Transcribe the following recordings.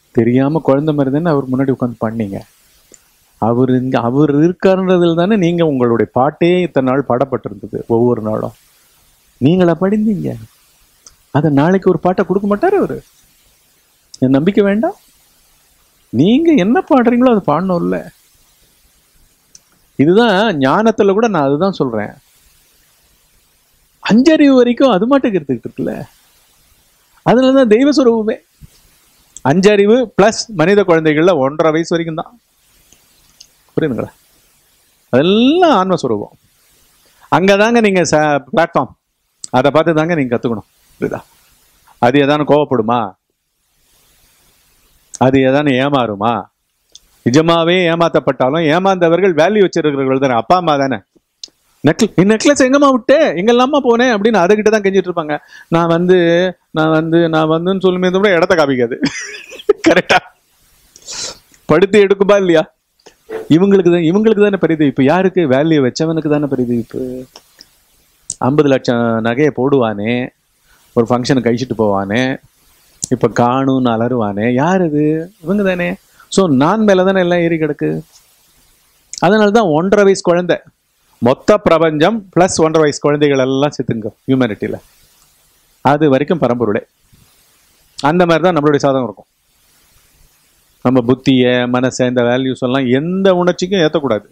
தெரியாம குழந்தை மாதிரி தானே அவர் முன்னாடி உட்காந்து பண்ணீங்க அவர் இங்க அவர் இருக்காருன்றதுல தானே நீங்க உங்களுடைய பாட்டே இத்தனை நாள் பாடப்பட்டிருந்தது ஒவ்வொரு நாளும் நீங்களா படிந்தீங்க அதை நாளைக்கு ஒரு பாட்டை கொடுக்க மாட்டாரு அவரு என் நம்பிக்கை வேண்டாம் நீங்க என்ன பாடுறீங்களோ அது பாடணும்ல இதுதான் ஞானத்துல கூட நான் அதுதான் சொல்றேன் அஞ்சறிவு வரைக்கும் அது மாட்டுக்கு எடுத்துக்கிட்டு இருக்குல்ல அதனாலதான் தெய்வ சுரூபமே அஞ்சறிவு பிளஸ் மனித குழந்தைகள்ல ஒன்றரை வயசு வரைக்கும் தான் புரியுதுங்களா அதெல்லாம் ஆன்மஸ்வரூபம் அங்கதாங்க நீங்க பிளாட்ஃபார்ம் அதை பார்த்து தாங்க நீங்க கத்துக்கணும் புரியுதா அது எதான கோவப்படுமா அது எதான ஏமாறுமா நிஜமாவே ஏமாத்தப்பட்டாலும் ஏமாந்தவர்கள் வேல்யூ வச்சிருக்கிறவர்கள் தானே அப்பா அம்மா தானே நெக்ல நெக்லஸ் எங்கம்மா விட்டு எங்கெல்லாமா போனேன் அப்படின்னு அதுகிட்ட தான் கெஞ்சிட்டு இருப்பாங்க நான் வந்து நான் வந்து நான் வந்துன்னு சொல்லுமே கூட இடத்த காமிக்காது கரெக்டா படுத்து எடுக்குமா இல்லையா இவங்களுக்கு தான் இவங்களுக்கு தானே பரிதவிப்பு யாருக்கு வேல்யூ வச்சவனுக்கு தானே பரிதவிப்பு ஐம்பது லட்சம் நகையை போடுவானே ஒரு ஃபங்க்ஷனுக்கு கழிச்சிட்டு போவானே இப்போ காணும்னு அலறுவானே யார் இது இவங்க தானே ஸோ நான் மேலே தானே எல்லாம் ஏறி கிடக்கு அதனால தான் ஒன்றரை வயசு குழந்தை மொத்த பிரபஞ்சம் ப்ளஸ் ஒன்றரை வயசு குழந்தைகள் எல்லாம் செத்துங்க ஹியூமனிட்டியில் அது வரைக்கும் பரம்பொருளே அந்த மாதிரி தான் நம்மளுடைய சாதகம் இருக்கும் நம்ம புத்தியை மனசை இந்த வேல்யூஸ் எல்லாம் எந்த உணர்ச்சிக்கும் ஏற்றக்கூடாது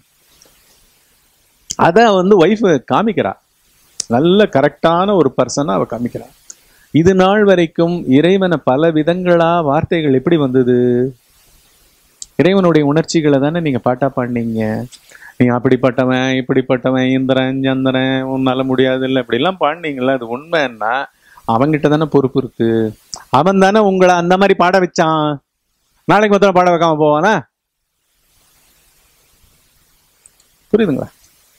அதை வந்து ஒய்ஃப் காமிக்கிறா நல்ல கரெக்டான ஒரு பர்சனாக அவ காமிக்கிறா இது நாள் வரைக்கும் இறைவனை பல விதங்களா வார்த்தைகள் எப்படி வந்தது இறைவனுடைய உணர்ச்சிகளை தானே நீங்க பாட்டா பாடினீங்க நீ அப்படிப்பட்டவன் இப்படிப்பட்டவன் இந்திரன் சந்திரன் உன்னால முடியாது இல்லை இப்படிலாம் பாடினீங்கல்ல அது உண்மைன்னா அவன்கிட்ட தானே பொறுப்பு இருக்கு அவன் தானே உங்களை அந்த மாதிரி பாட வச்சான் நாளைக்கு மொத்தம் பாட வைக்காம போவானா புரியுதுங்களா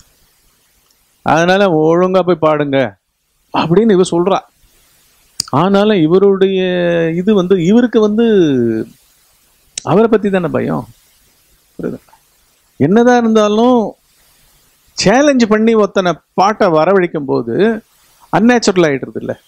அதனால ஒழுங்கா போய் பாடுங்க அப்படின்னு இவ சொல்றா ஆனாலும் இவருடைய இது வந்து இவருக்கு வந்து அவரை பத்தி தானே பயம் புரியுதுங்களா என்னதான் இருந்தாலும் சேலஞ்ச் பண்ணி ஒருத்தனை பாட்டை வரவழைக்கும் போது அந்நேச்சுரல் ஆயிடுறது இல்லை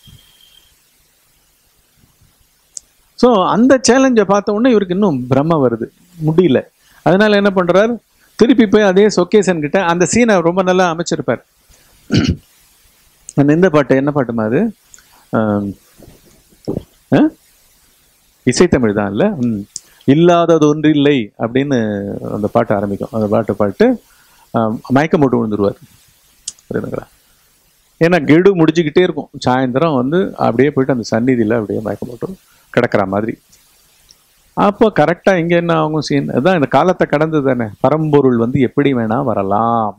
ஸோ அந்த சேலஞ்சை பார்த்த உடனே இவருக்கு இன்னும் பிரம்ம வருது முடியல அதனால என்ன பண்றாரு திருப்பி போய் அதே சொக்கேசன் கிட்ட அந்த சீனை ரொம்ப நல்லா அமைச்சிருப்பார் அந்த இந்த பாட்டு என்ன பாட்டுமா அது ஆம், ஆ? இசைத்தமிழ் தான் இல்ல ம். இல்லாதது ஒன்று இல்லை அப்படின்னு அந்த பாட்டு ஆரம்பிக்கும் அந்த பாட்டு பாட்டு ஆம், மயக்கம் போட்டு விழுந்துருவார் புரியுதுங்களா ஏன்னா கெடு முடிச்சுக்கிட்டே இருக்கும் சாயந்தரம் வந்து அப்படியே போயிட்டு அந்த சந்நிதியில் அப்படியே மயக்கம் போட்டு கிடக்கிற மாதிரி அப்போ கரெக்டாக இங்கே என்ன ஆகும் சீன் அதான் இந்த காலத்தை கடந்து தானே பரம்பொருள் வந்து எப்படி வேணா வரலாம்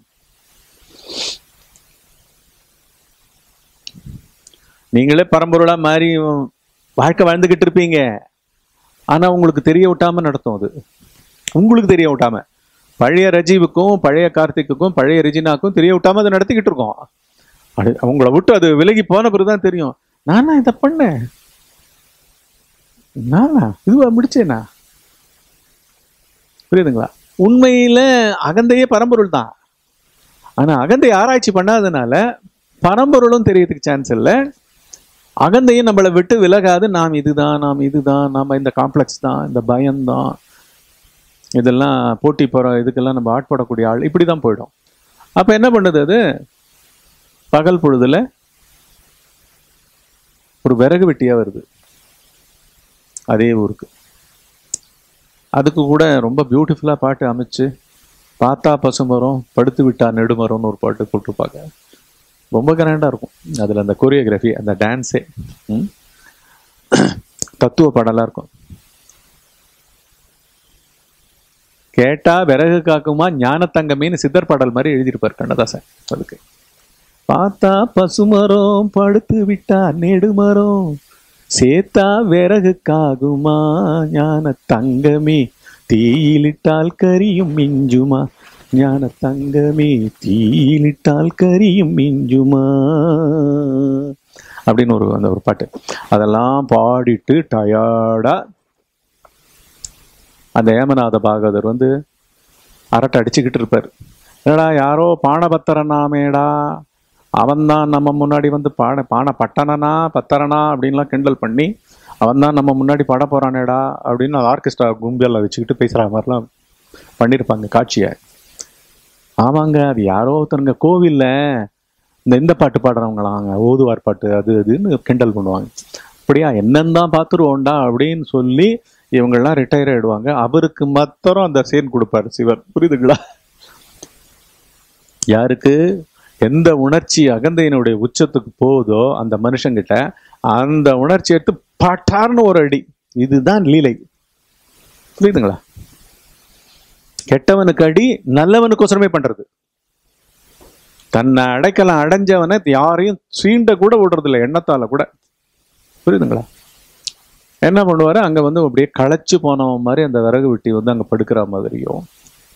நீங்களே பரம்பொருளா மாறி வாழ்க்கை வாழ்ந்துகிட்டு இருப்பீங்க ஆனா உங்களுக்கு தெரிய விட்டாம நடத்தும் அது உங்களுக்கு தெரிய விட்டாம பழைய ரஜீவுக்கும் பழைய கார்த்திக்குக்கும் பழைய ரெஜினாக்கும் தெரிய விட்டாம அதை நடத்திக்கிட்டு இருக்கோம் அது அவங்கள விட்டு அது விலகி போன பிறகுதான் தெரியும் நானா இதை பண்ணேன் நானா இதுவா முடிச்சேனா புரியுதுங்களா உண்மையில அகந்தையே பரம்பொருள் தான் ஆனா அகந்தை ஆராய்ச்சி பண்ணாதனால பரம்பொருளும் தெரியறதுக்கு சான்ஸ் இல்லை அகந்தையும் நம்மளை விட்டு விலகாது நாம் இதுதான் நாம் இதுதான் நாம இந்த காம்ப்ளெக்ஸ் தான் இந்த பயம்தான் இதெல்லாம் போட்டி போற இதுக்கெல்லாம் நம்ம ஆட்படக்கூடிய ஆள் இப்படி தான் போயிடும் அப்ப என்ன பண்ணுது அது பகல் பொழுதுல ஒரு விறகு வெட்டியா வருது அதே ஊருக்கு அதுக்கு கூட ரொம்ப பியூட்டிஃபுல்லா பாட்டு அமைச்சு பார்த்தா பசுமரம் படுத்து விட்டா நெடுமரம்னு ஒரு பாட்டு போட்டிருப்பாங்க ரொம்ப கிராண்டா இருக்கும் அதுல அந்த கொரியோகிராஃபி அந்த டான்ஸே தத்துவ பாடலா இருக்கும் கேட்டா விறகு காக்குமா ஞானத்தங்கமேன்னு சித்தர் பாடல் மாதிரி எழுதியிருப்பார் கண்ணதாசன் அதுக்கு பார்த்தா பசுமரம் படுத்து விட்டா நெடுமரம் சேத்தா விறகு காகுமா ஞான தங்கமே தீயிலிட்டால் கரியும் மிஞ்சுமா ஞான தங்கமே தீயிலிட்டால் கரியும் மிஞ்சுமா அப்படின்னு ஒரு அந்த ஒரு பாட்டு அதெல்லாம் பாடிட்டு டயர்டா அந்த ஏமநாத பாகவதர் வந்து அரட்டை அடிச்சுக்கிட்டு இருப்பார் என்னடா யாரோ பானபத்திரனாமேடா அவன்தான் நம்ம முன்னாடி வந்து பான பான பட்டணனா பத்தரனா அப்படின்லாம் கிண்டல் பண்ணி அவன் தான் நம்ம முன்னாடி பாட போறானேடா அப்படின்னு ஆர்கெஸ்ட்ரா கும்பெல்லாம் வச்சுக்கிட்டு பேசுற மாதிரிலாம் பண்ணியிருப்பாங்க காட்சியை ஆமாங்க அது யாரோ ஒருத்தருங்க கோவில்ல இந்த இந்த பாட்டு பாடுறவங்களாங்க ஓதுவார் பாட்டு அது அதுன்னு கிண்டல் பண்ணுவாங்க அப்படியா என்னன்னு தான் பார்த்துருவோண்டா அப்படின்னு சொல்லி இவங்கெல்லாம் ரிட்டையர் ஆயிடுவாங்க அவருக்கு மாத்திரம் அந்த சீன் கொடுப்பாரு சிவன் புரியுதுங்களா யாருக்கு எந்த உணர்ச்சி அகந்தையினுடைய உச்சத்துக்கு போகுதோ அந்த மனுஷங்கிட்ட அந்த உணர்ச்சி எடுத்து பட்டார்னு ஒரு அடி இதுதான் லீலை புரியுதுங்களா கெட்டவனுக்கு அடி நல்லவனுக்கோசரமே பண்றது தன்னை அடைக்கலாம் அடைஞ்சவனை யாரையும் சீண்ட கூட விடுறது இல்லை எண்ணத்தால கூட புரியுதுங்களா என்ன பண்ணுவாரு அங்க வந்து அப்படியே களைச்சு போனவன் மாதிரி அந்த விறகு வெட்டி வந்து அங்க படுக்கிற மாதிரியும்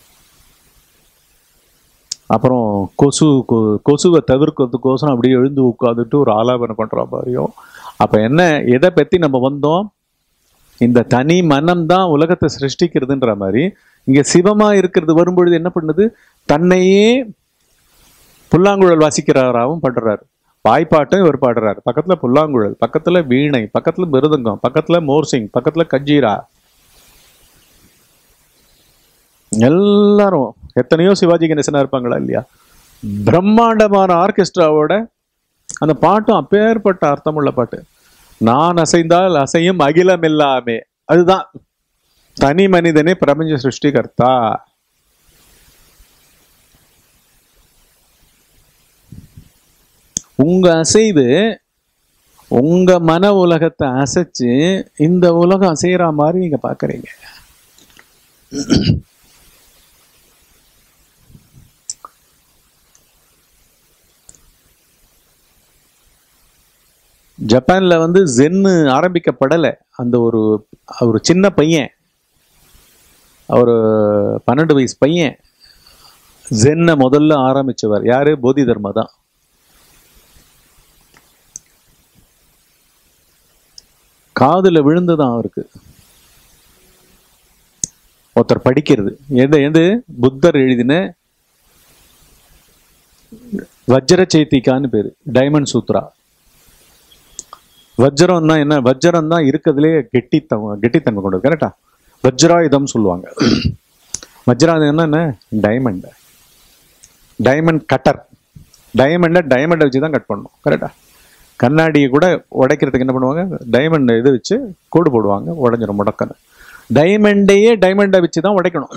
அப்புறம் கொசு கொ- கொசுவை தவிர்க்கிறதுக்கோசரம் அப்படியே எழுந்து உட்காந்துட்டு ஒரு ஆலாபனை பண்ற மாதிரியும் அப்ப என்ன எதை பத்தி நம்ம வந்தோம் இந்த தனி மனம் தான் உலகத்தை சிருஷ்டிக்கிறதுன்ற மாதிரி இங்க சிவமா இருக்கிறது வரும்பொழுது என்ன பண்ணுது தன்னையே புல்லாங்குழல் வாசிக்கிறாராவும் பண்றாரு வாய்ப்பாட்டும் இவர் பாடுறாரு பக்கத்துல புல்லாங்குழல் பக்கத்துல வீணை பக்கத்துல மிருதங்கம் பக்கத்துல மோர்சிங் பக்கத்துல கஜீரா எல்லாரும் எத்தனையோ சிவாஜி கணேசனா இருப்பாங்களா இல்லையா பிரம்மாண்டமான ஆர்கெஸ்ட்ராவோட அந்த பாட்டும் அப்பேற்பட்ட அர்த்தமுள்ள பாட்டு நான் அசைந்தால் அசையும் அகிலம் எல்லாமே அதுதான் தனி மனிதனே பிரபஞ்ச சிருஷ்டிகர்த்தா உங்க அசைவு உங்க மன உலகத்தை அசைச்சு இந்த உலகம் அசைகிற மாதிரி நீங்க பாக்குறீங்க ஜப்பான்ல வந்து ஜென்னு ஆரம்பிக்கப்படலை அந்த ஒரு ஒரு சின்ன பையன் ஒரு பன்னெண்டு வயசு பையன் ஜென்னை முதல்ல ஆரம்பிச்சவர் யாரு போதி தர்மா தான் காதுல விழுந்துதான் அவருக்கு ஒருத்தர் படிக்கிறது எது எது புத்தர் எழுதின வஜ்ர சைத்திகான்னு பேரு டைமண்ட் சூத்ரா வஜ்ரம் தான் என்ன வஜ்ரம் தான் இருக்கிறதுலே கெட்டித்தம் கெட்டித்தன்மை கொண்டது கரெக்டா வஜ்ராயுதம் சொல்லுவாங்க வஜ்ராயுதம் என்ன டைமண்ட் டைமண்ட் கட்டர் டைமண்டை டைமண்டை வச்சு தான் கட் பண்ணணும் கரெக்டா கண்ணாடியை கூட உடைக்கிறதுக்கு என்ன பண்ணுவாங்க டைமண்ட் இது வச்சு கோடு போடுவாங்க உடஞ்சிரும் முடக்கன்னு டைமண்டையே டைமண்டை வச்சு தான் உடைக்கணும்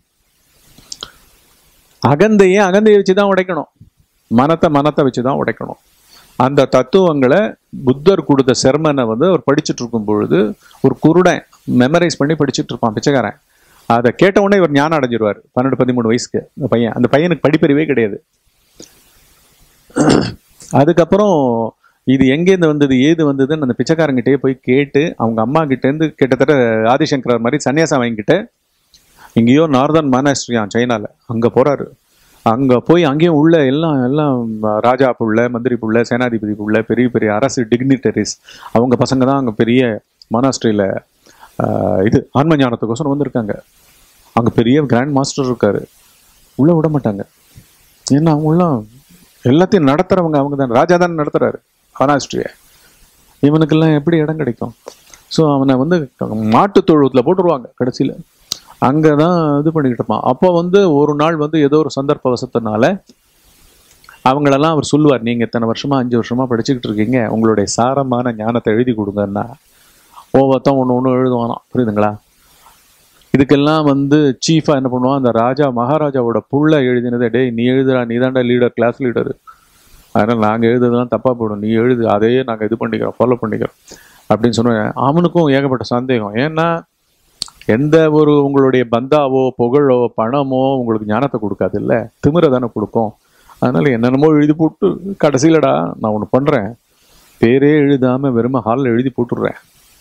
அகந்தையே அகந்தையை வச்சு தான் உடைக்கணும் மனத்தை மனத்தை வச்சு தான் உடைக்கணும் அந்த தத்துவங்களை புத்தர் கொடுத்த செர்மனை வந்து அவர் படிச்சுட்டு இருக்கும் பொழுது ஒரு குருடன் மெமரைஸ் பண்ணி படிச்சுட்டு இருப்பான் பிச்சைக்காரன் அதை கேட்ட உடனே இவர் ஞானம் அடைஞ்சிருவார் பன்னெண்டு பதிமூணு வயசுக்கு அந்த பையன் அந்த பையனுக்கு படிப்பறிவே கிடையாது அதுக்கப்புறம் இது எங்கேருந்து வந்தது ஏது வந்ததுன்னு அந்த பிச்சைக்காரங்கிட்டே போய் கேட்டு அவங்க அம்மா கிட்டேருந்து கிட்டத்தட்ட ஆதிசங்கரர் மாதிரி சன்னியாசம் வாங்கிக்கிட்டு எங்கேயோ நார்தர்ன் மானாஸ்ட்ரியா சைனால அங்க போறாரு அங்க போய் அங்கேயும் உள்ள எல்லாம் எல்லாம் ராஜா புள்ள மந்திரி புள்ள சேனாதிபதி புள்ள பெரிய பெரிய அரசு டிக்னிட்டரிஸ் அவங்க பசங்க தான் அங்க பெரிய மானாஸ்ட்ரியில இது ஆன்ம ஞானத்துக்கோசரம் வந்திருக்காங்க அங்க பெரிய கிராண்ட் மாஸ்டர் இருக்காரு உள்ள விட மாட்டாங்க ஏன்னா அவங்களாம் எல்லாத்தையும் நடத்துறவங்க அவங்க தான் ராஜா தான் நடத்துறாரு மகாராஷ்டிரிய இவனுக்கெல்லாம் எப்படி இடம் கிடைக்கும் ஸோ அவனை வந்து மாட்டு தொழுவத்தில் போட்டுருவாங்க கடைசியில் அங்கே தான் இது பண்ணிக்கிட்டு இருப்பான் அப்போ வந்து ஒரு நாள் வந்து ஏதோ ஒரு சந்தர்ப்ப வசத்தினால அவங்களெல்லாம் அவர் சொல்லுவார் நீங்கள் இத்தனை வருஷமா அஞ்சு வருஷமா படிச்சுக்கிட்டு இருக்கீங்க உங்களுடைய சாரமான ஞானத்தை எழுதி கொடுங்கன்னா ஒவ்வொருத்தன் ஒன்று ஒன்று எழுதுவானாம் புரியுதுங்களா இதுக்கெல்லாம் வந்து சீஃபாக என்ன பண்ணுவான் அந்த ராஜா மகாராஜாவோட புள்ள எழுதினதை டேய் நீ எழுதுறா நீ தாண்டா லீடர் கிளாஸ் லீடரு அதனால் நாங்கள் எழுதுறதுலாம் தப்பாக போடும் நீ எழுது அதையே நாங்கள் இது பண்ணிக்கிறோம் ஃபாலோ பண்ணிக்கிறோம் அப்படின்னு சொன்னேன் அவனுக்கும் ஏகப்பட்ட சந்தேகம் ஏன்னா எந்த ஒரு உங்களுடைய பந்தாவோ புகழோ பணமோ உங்களுக்கு ஞானத்தை கொடுக்காது இல்லை திமிரை தானே கொடுக்கும் அதனால என்னென்னமோ எழுதி போட்டு கடைசியிலடா நான் ஒன்று பண்ணுறேன் பேரே எழுதாம வெறும ஹாலில் எழுதி போட்டுடுறேன்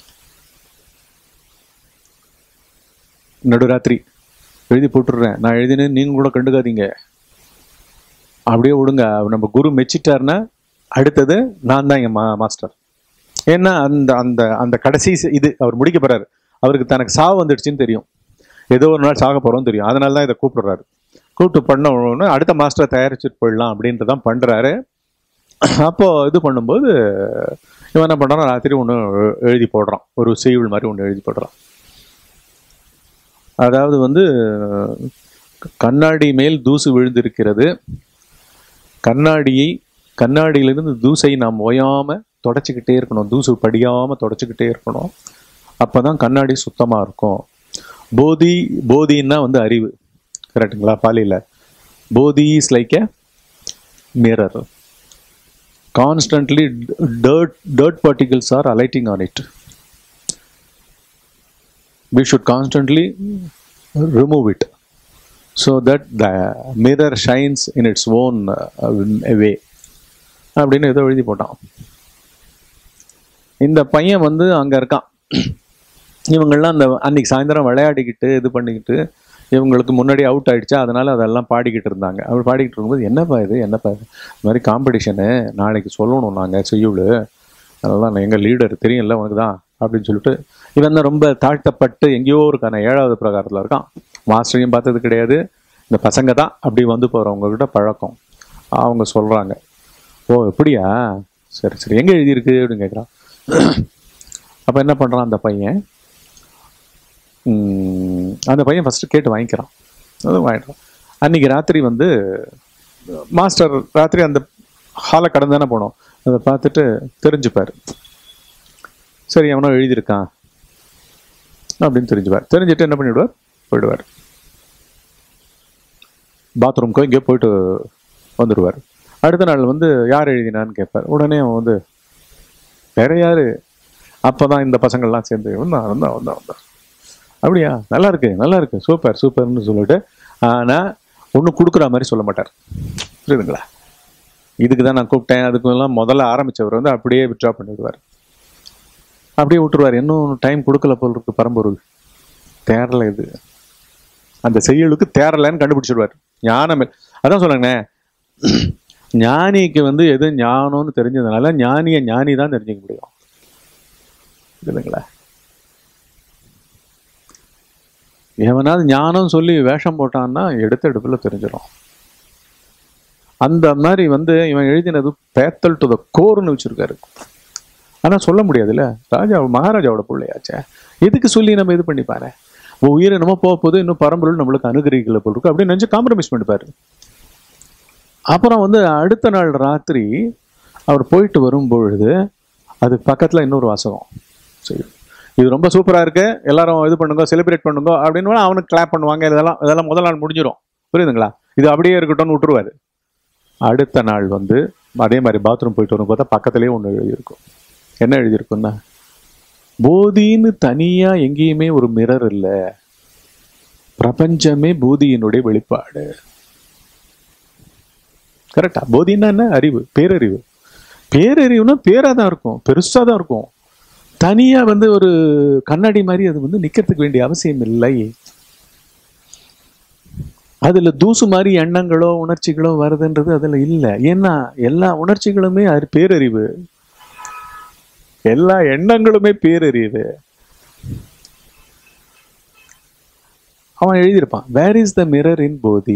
நடுராத்திரி எழுதி போட்டுடுறேன் நான் எழுதினேன் நீங்க கூட கண்டுக்காதீங்க அப்படியே விடுங்க நம்ம குரு மெச்சிட்டாருன்னா அடுத்தது நான் தான் என் மா மாஸ்டர் ஏன்னா அந்த அந்த அந்த கடைசி சி- இது அவர் முடிக்க போறாரு அவருக்கு தனக்கு சாவு வந்துடுச்சுன்னு தெரியும் ஏதோ ஒரு நாள் சாக போறோம்னு தெரியும் அதனால தான் இதை கூப்பிடுறாரு கூப்பிட்டு பண்ண உடனே அடுத்த மாஸ்டரை தயாரிச்சுட்டு போயிடலாம் அப்படின்றதான் பண்றாரு அப்போ இது பண்ணும்போது இவன் என்ன பண்றான் ராத்திரி ஒன்று எழுதி போடுறான் ஒரு செய்யுள் மாதிரி ஒன்று எழுதி போடுறான் அதாவது வந்து கண்ணாடி மேல் தூசு விழுந்திருக்கிறது கண்ணாடியை கண்ணாடியிலிருந்து தூசை நாம் ஓயாம தொடச்சிக்கிட்டே இருக்கணும் தூசு படியாம தொடச்சிக்கிட்டே இருக்கணும் அப்பதான் கண்ணாடி சுத்தமா இருக்கும் போதி போதின்னா வந்து அறிவு கரெக்டுங்களா பாலியில் Bodhi is like a mirror constantly dirt dirt particles are alighting on it we should constantly remove it so that the mirror shines in its own uh, way அப்படின்னு ஏதோ எழுதி போட்டான் இந்த பையன் வந்து அங்க இருக்கான் இவங்கெல்லாம் அந்த அன்னைக்கு சாயந்தரம் விளையாடிக்கிட்டு இது பண்ணிக்கிட்டு இவங்களுக்கு முன்னாடி அவுட் ஆயிடுச்சா அதனால அதெல்லாம் பாடிக்கிட்டு இருந்தாங்க அவர் பாடிக்கிட்டு இருக்கும்போது என்னப்பா இது என்னப்பா இது இந்த மாதிரி காம்படிஷனு நாளைக்கு சொல்லணும் நாங்கள் செய்யுள் அதெல்லாம் நான் எங்கள் லீடர் தெரியும்ல உனக்கு தான் அப்படின்னு சொல்லிட்டு இவன் தான் ரொம்ப தாழ்த்தப்பட்டு எங்கேயோ இருக்கான ஏழாவது பிரகாரத்தில் இருக்கான் மாஸ்டரையும் பார்த்தது கிடையாது இந்த பசங்க தான் அப்படி வந்து போகிறவங்க கிட்ட பழக்கம் அவங்க சொல்கிறாங்க ஓ எப்படியா சரி சரி எங்கே எழுதியிருக்கு அப்படின்னு கேட்குறான் அப்போ என்ன பண்ணுறான் அந்த பையன் ம், அந்த பையன் ஃபஸ்ட்டு கேட்டு வாங்கிக்கிறான் அது வாங்கிட்டான் அன்னைக்கு ராத்திரி வந்து மாஸ்டர் ராத்திரி அந்த ஹாலை கடந்து தானே போனோம் அதை பார்த்துட்டு தெரிஞ்சுப்பார் சரி எவனோ எழுதியிருக்கான் அப்படின்னு தெரிஞ்சுப்பார் தெரிஞ்சுட்டு என்ன பண்ணிவிடுவார் போயிடுவார் பாத்ரூம்க்கோ எங்கேயோ போயிட்டு வந்துடுவார் அடுத்த நாள் வந்து யார் எழுதினான்னு கேட்பார் உடனே அவன் வந்து வேற யாரு அப்பதான் இந்த பசங்கள்லாம் சேர்ந்து வந்தான் வந்தான் வந்தான் வந்தான் அப்படியா நல்லா இருக்கு நல்லா இருக்கு சூப்பர் சூப்பர்னு சொல்லிட்டு ஆனா ஒன்றும் கொடுக்குற மாதிரி சொல்ல மாட்டார் புரியுதுங்களா இதுக்கு தான் நான் கூப்பிட்டேன் அதுக்கு எல்லாம் முதல்ல ஆரம்பிச்சவர் வந்து அப்படியே விட்ரா பண்ணிவிடுவார் அப்படியே விட்டுருவார் இன்னும் டைம் கொடுக்கல போல் இருக்கு பரம்பொருள் தேரல இது அந்த செய்யுளுக்கு தேரலன்னு கண்டுபிடிச்சிடுவார் ஞானம் இல்ல- அதான் சொல்லுங்கண்ணே ஞானிக்கு வந்து எது ஞானம்னு தெரிஞ்சதுனால ஞானிய ஞானி தான் தெரிஞ்சுக்க முடியும் இல்லைங்களா எவனாவது ஞானம் சொல்லி வேஷம் போட்டான்னா எடுத்த எடுப்புல தெரிஞ்சிடும் அந்த மாதிரி வந்து இவன் எழுதினது பேத்தல் டு த கோர்னு வச்சிருக்காரு ஆனா சொல்ல முடியாதுல்ல ராஜா மகாராஜாவோட பிள்ளையாச்சே எதுக்கு சொல்லி நம்ம இது பண்ணிப்பாரு உயிரை நம்ம போக போது இன்னும் பரம்பொருள் நம்மளுக்கு அனுகிரகிக்கல போல் இருக்கு அப்படின்னு நினைச்சு காம்ப்ரமைஸ் பண்ணிப்பாரு அப்புறம் வந்து அடுத்த நாள் ராத்திரி அவர் போயிட்டு வரும் பொழுது அது பக்கத்துல இன்னொரு வாசகம் சரி இது ரொம்ப சூப்பரா இருக்கு எல்லாரும் இது பண்ணுங்க செலிப்ரேட் பண்ணுங்க அப்படின்னு அவனுக்கு கிளாப் பண்ணுவாங்க இதெல்லாம் இதெல்லாம் முதல் நாள் முடிஞ்சிடும் புரியுதுங்களா இது அப்படியே இருக்கட்டும்னு விட்டுருவாரு அடுத்த நாள் வந்து அதே மாதிரி பாத்ரூம் போயிட்டு வரும் பார்த்தா பக்கத்துலேயே ஒன்று எழுதியிருக்கும் என்ன எழுதியிருக்குன்னா போதின்னு தனியா எங்கேயுமே ஒரு மிரர் இல்லை பிரபஞ்சமே போதியினுடைய வெளிப்பாடு கரெக்டா போதின்னா என்ன அறிவு பேரறிவு பேரறிவுனா பேரா தான் இருக்கும் பெருசா தான் இருக்கும் தனியா வந்து ஒரு கண்ணாடி மாதிரி அது வந்து நிக்கிறதுக்கு வேண்டிய அவசியம் இல்லை அதுல தூசு மாதிரி எண்ணங்களோ உணர்ச்சிகளோ வருதுன்றது அதுல இல்ல ஏன்னா எல்லா உணர்ச்சிகளுமே அது பேரறிவு எல்லா எண்ணங்களுமே பேரறிவு அவன் எழுதியிருப்பான் வேர் இஸ் த மிரர் இன் போதி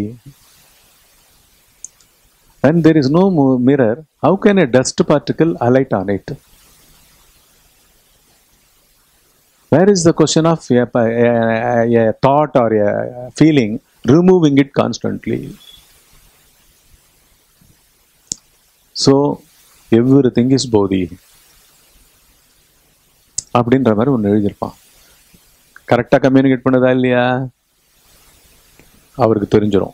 when there is no mo- mirror how can a dust particle alight on it where is the question of a, a, a, a thought or a feeling removing it constantly so everything is bodhi அப்படின்ற மாதிரி ஒன்று எழுதியிருப்பான் கரெக்டாக communicate பண்ணதா இல்லையா அவருக்கு தெரிஞ்சிடும்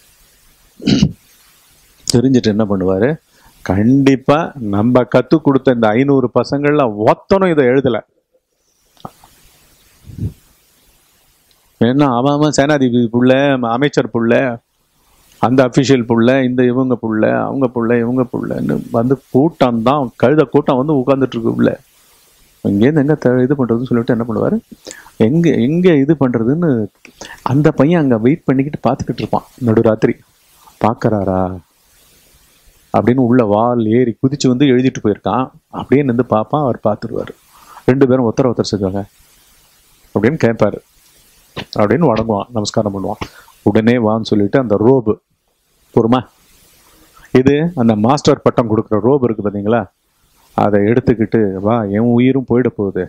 தெரிஞ்சுட்டு என்ன பண்ணுவாரு கண்டிப்பா நம்ம கத்து கொடுத்த இந்த ஐநூறு பசங்கள்ல ஒத்தனும் இதை எழுதல ஏன்னா அவன் அவன் சேனாதிபதி புள்ள அமைச்சர் புள்ள அந்த அஃபிஷியல் புள்ள இந்த இவங்க புள்ள அவங்க புள்ள இவங்க புள்ளன்னு வந்து கூட்டம் தான் கழுத கூட்டம் வந்து உட்கார்ந்துட்டு இருக்கு உள்ள இங்கேருந்து எங்க த- இது பண்றதுன்னு சொல்லிட்டு என்ன பண்ணுவாரு எங்க எங்க இது பண்றதுன்னு அந்த பையன் அங்க வெயிட் பண்ணிக்கிட்டு பார்த்துக்கிட்டு இருப்பான் நடுராத்திரி பார்க்கறாரா அப்படின்னு உள்ள வால் ஏறி குதிச்சு வந்து எழுதிட்டு போயிருக்கான் அப்படியே நின்று பார்ப்பான் அவர் பார்த்துருவாரு ரெண்டு பேரும் ஒருத்தர் ஒருத்தர் செஞ்சாங்க அப்படின்னு கேட்பாரு அப்படின்னு வணங்குவான் நமஸ்காரம் பண்ணுவான் உடனே வான்னு சொல்லிட்டு அந்த ரோபு பொறுமா இது அந்த மாஸ்டர் பட்டம் கொடுக்குற ரோப் இருக்கு பார்த்தீங்களா அதை எடுத்துக்கிட்டு வா என் உயிரும் போயிட போகுது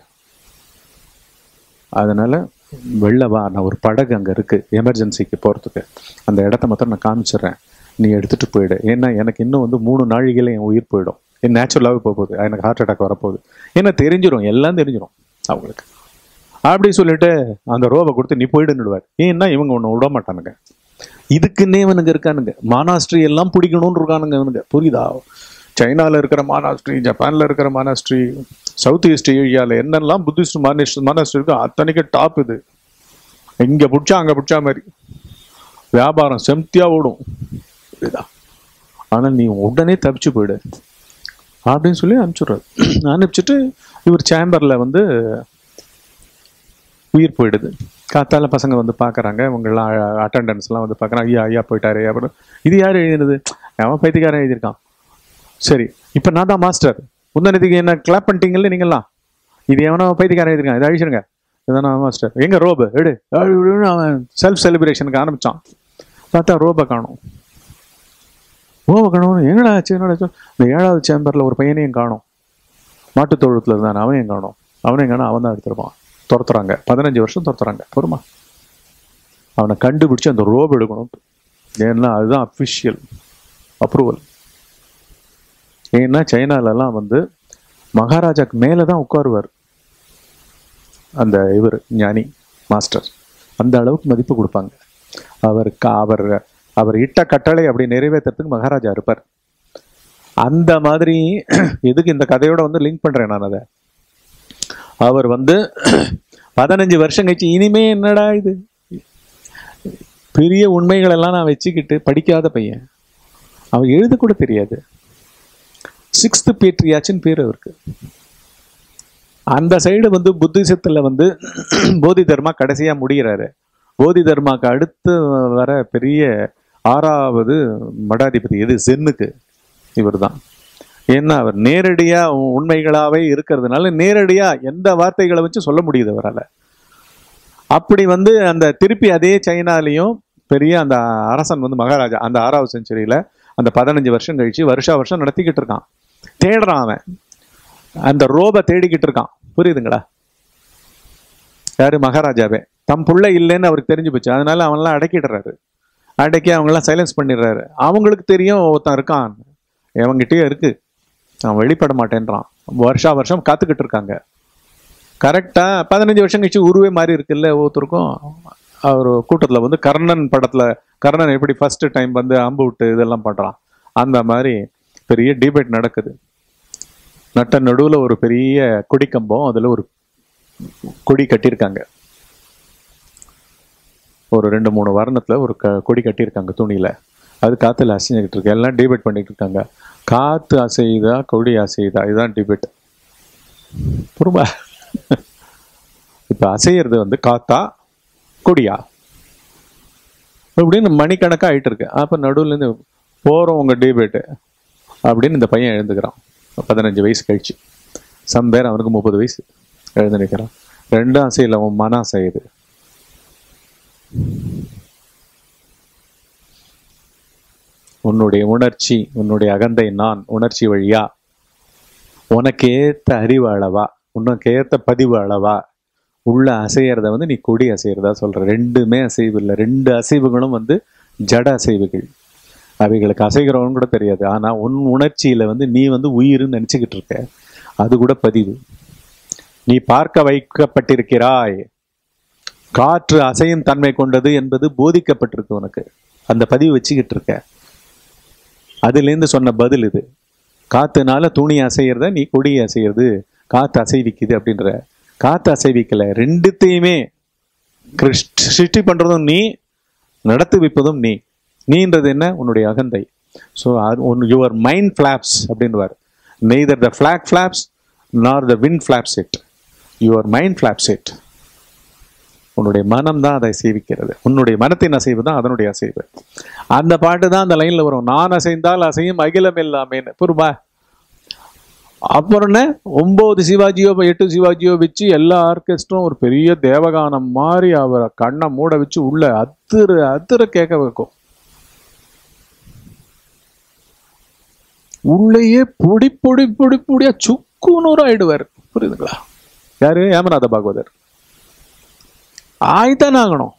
அதனால வெளில வா நான் ஒரு படகு அங்கே இருக்கு எமர்ஜென்சிக்கு போகிறதுக்கு அந்த இடத்த மாத்திரம் நான் காமிச்சிடுறேன் நீ எடுத்துட்டு போயிடு ஏன்னா எனக்கு இன்னும் வந்து மூணு நாழிகையில் என் உயிர் போயிடும் என் நேச்சுரலாகவே போக போகுது எனக்கு ஹார்ட் அட்டாக் வரப்போகுது ஏன்னா தெரிஞ்சிடும் எல்லாம் தெரிஞ்சிடும் அவங்களுக்கு அப்படி சொல்லிட்டு அந்த ரோபை கொடுத்து நீ போயிடுன்னுடுவார் ஏன்னா இவங்க ஒன்று விட மாட்டானுங்க இதுக்குன்னே இவனுங்க இருக்கானுங்க மானாஸ்ட்ரி எல்லாம் பிடிக்கணும்னு இருக்கானுங்க இவனுங்க புரியுதா சைனால இருக்கிற மானாஸ்ட்ரி ஜப்பான்ல இருக்கிற மானாஸ்ட்ரி சவுத் ஈஸ்ட் ஏரியால என்னெல்லாம் புத்திஸ்ட் மானிஸ்ட் மானாஸ்ட்ரி இருக்கோ அத்தனைக்கு டாப் இது இங்க பிடிச்சா அங்க பிடிச்சா மாதிரி வியாபாரம் செம்தியா ஓடும் புரியுதா ஆனா நீ உடனே தப்பிச்சு போயிடு அப்படின்னு சொல்லி அனுப்பிச்சுடுறாரு அனுப்பிச்சிட்டு இவர் சேம்பர்ல வந்து உயிர் போயிடுது காத்தால பசங்க வந்து பார்க்கறாங்க இவங்கெல்லாம் அட்டண்டன்ஸ்லாம் வந்து பார்க்குறாங்க ஐயா ஐயா போயிட்டாரு அப்புறம் இது யார் எழுதினது அவன் பைத்தியக்காரன் எழுதியிருக்கான் சரி இப்போ நான் தான் மாஸ்டர் முந்தனத்துக்கு என்ன கிளாப் பண்ணிட்டீங்கல்ல நீங்களாம் இது எவனோ பைத்தியக்காரன் எழுதியிருக்கான் இதை அழிச்சிருங்க இதுதான் நான் மாஸ்டர் எங்க ரோபு எடு அப்படி இப்படின்னு அவன் செல்ஃப் செலிப்ரேஷனுக்கு ஆரம்பிச்சான் பார்த்தா ரோபை காணும் ரோபை காணும் எங்கடா ஆச்சு என்னடா ஆச்சு? இந்த ஏழாவது சேம்பர்ல ஒரு பையனையும் காணும் மாட்டுத் தொழுத்துல இருந்தான் அவனையும் காணும் அவனையும் காணும் அவன் தான் எடுத்திருப்பான் துரத்துறாங்க பதினஞ்சு வருஷம் துரத்துறாங்க பொறுமா அவனை கண்டுபிடிச்சு அந்த ரோப் எடுக்கணும் ஏன்னா அதுதான் அஃபிஷியல் அப்ரூவல் ஏன்னா சைனாலலாம் வந்து மகாராஜாக்கு மேலே தான் உட்காருவார் அந்த இவர் ஞானி மாஸ்டர் அந்த அளவுக்கு மதிப்பு கொடுப்பாங்க அவர் க- அவர் அவர் இட்ட கட்டளை அப்படி நிறைவேற்றுறதுக்கு மகாராஜா இருப்பார் அந்த மாதிரி எதுக்கு இந்த கதையோட வந்து லிங்க் பண்றேன் நான் அதை அவர் வந்து பதினஞ்சு வருஷம் கழிச்சு இனிமே என்னடா இது பெரிய உண்மைகள் எல்லாம் நான் வச்சுக்கிட்டு படிக்காத பையன் அவன் எழுத கூட தெரியாது சிக்ஸ்த் பேட்ரியாச்சுன்னு பேர் அவருக்கு அந்த சைடு வந்து புத்திசத்துல வந்து போதி தர்மா கடைசியா முடிகிறாரு போதி தர்மாக்கு அடுத்து வர பெரிய ஆறாவது மடாதிபதி எது சென்னுக்கு இவர்தான் ஏன்னா அவர் நேரடியா உண்மைகளாவே இருக்கிறதுனால நேரடியா எந்த வார்த்தைகளை வச்சு சொல்ல முடியுது அவரால அப்படி வந்து அந்த திருப்பி அதே சைனாலையும் பெரிய அந்த அரசன் வந்து மகாராஜா அந்த ஆறாவது செஞ்சுரியில அந்த பதினஞ்சு வருஷம் கழிச்சு வருஷா வருஷம் நடத்திக்கிட்டு இருக்கான் தேடுறான் அவன் அந்த ரோபை தேடிக்கிட்டு இருக்கான் புரியுதுங்களா யாரு மகாராஜாவே தம் புள்ள இல்லைன்னு அவருக்கு தெரிஞ்சு போச்சு அதனால அவன்லாம் அடக்கிடுறாரு அடக்கி அவங்கெல்லாம் சைலன்ஸ் பண்ணிடுறாரு அவங்களுக்கு தெரியும் ஒருத்தன் இருக்கான் அவங்ககிட்டயே இருக்கு அவன் வெளிப்பட மாட்டேன்றான் வருஷா வருஷம் காத்துக்கிட்டு இருக்காங்க கரெக்டா பதினஞ்சு வருஷம் கழிச்சு உருவே மாறி இருக்குல்ல ஒவ்வொருத்தருக்கும் அவர் கூட்டத்துல வந்து கர்ணன் படத்துல கர்ணன் எப்படி ஃபர்ஸ்ட் டைம் வந்து அம்பு விட்டு இதெல்லாம் பண்றான் அந்த மாதிரி பெரிய டிபேட் நடக்குது நட்ட நடுவுல ஒரு பெரிய கொடிக்கம்பம் அதுல ஒரு கொடி கட்டியிருக்காங்க ஒரு ரெண்டு மூணு வர்ணத்துல ஒரு க கொடி கட்டியிருக்காங்க துணியில அது காத்துல அசைஞ்சுக்கிட்டு இருக்கு எல்லாம் டிபேட் பண்ணிட்டு இருக்காங்க காத்து அசையுதா கொடி அசையுதா இதுதான் டிபேட் புரியுமா இப்ப அசையிறது வந்து காத்தா கொடியா அப்படின்னு மணிக்கணக்கா ஆயிட்டு இருக்கு அப்ப நடுவுல இருந்து போறோம் உங்க டிபேட்டு அப்படின்னு இந்த பையன் எழுந்துக்கிறான் பதினஞ்சு வயசு கழிச்சு சம்பேர் அவனுக்கு முப்பது வயசு எழுந்து நிற்கிறான் ரெண்டும் அசையில் அவன் மன அசையுது உன்னுடைய உணர்ச்சி உன்னுடைய அகந்தை நான் உணர்ச்சி வழியா உனக்கு ஏத்த அறிவு அளவா உனக்கு ஏத்த பதிவு அளவா உள்ள அசையறத வந்து நீ கொடி அசையறதா சொல்ற ரெண்டுமே அசைவு இல்லை ரெண்டு அசைவுகளும் வந்து ஜட அசைவுகள் அவைகளுக்கு அசைகிறவன் கூட தெரியாது ஆனா உன் உணர்ச்சியில வந்து நீ வந்து உயிர்னு நினைச்சுக்கிட்டு இருக்க அது கூட பதிவு நீ பார்க்க வைக்கப்பட்டிருக்கிறாய் காற்று அசையும் தன்மை கொண்டது என்பது போதிக்கப்பட்டிருக்கு உனக்கு அந்த பதிவு வச்சுக்கிட்டு இருக்க அதுலேருந்து சொன்ன பதில் இது காத்துனால துணி அசைகிறத நீ கொடி அசைகிறது காத்து அசைவிக்குது அப்படின்ற காத்து அசைவிக்கல ரெண்டுத்தையுமே கிருஷ்ட்- சிருஷ்டி பண்றதும் நீ நடத்தி வைப்பதும் நீ நீன்றது என்ன உன்னுடைய அகந்தை ஸோ அது யுவர் மைண்ட் ஃபிளாப்ஸ் அப்படின்வார் neither the flag flaps nor the wind flaps it your mind flaps it உன்னுடைய மனம் தான் அதை அசைவிக்கிறது உன்னுடைய மனத்தின் அசைவு தான் அதனுடைய அசைவு அந்த பாட்டு தான் அந்த லைன்ல வரும் நான் அசைந்தால் அசையும் அகிலம் எல்லாமேன்னு புரியுமா அப்புறம் என்ன ஒன்பது சிவாஜியோ எட்டு சிவாஜியோ வச்சு எல்லா ஆர்கெஸ்ட்ரும் ஒரு பெரிய தேவகானம் மாதிரி அவரை கண்ணை மூட வச்சு உள்ள அத்துற அத்துற கேட்க வைக்கும் உள்ளேயே பொடி பொடி பொடி பொடியா சுக்குநூறு ஆயிடுவார் புரியுதுங்களா யாரு ஏமநாத பாகவதர் ஆய்தான் ஆகணும்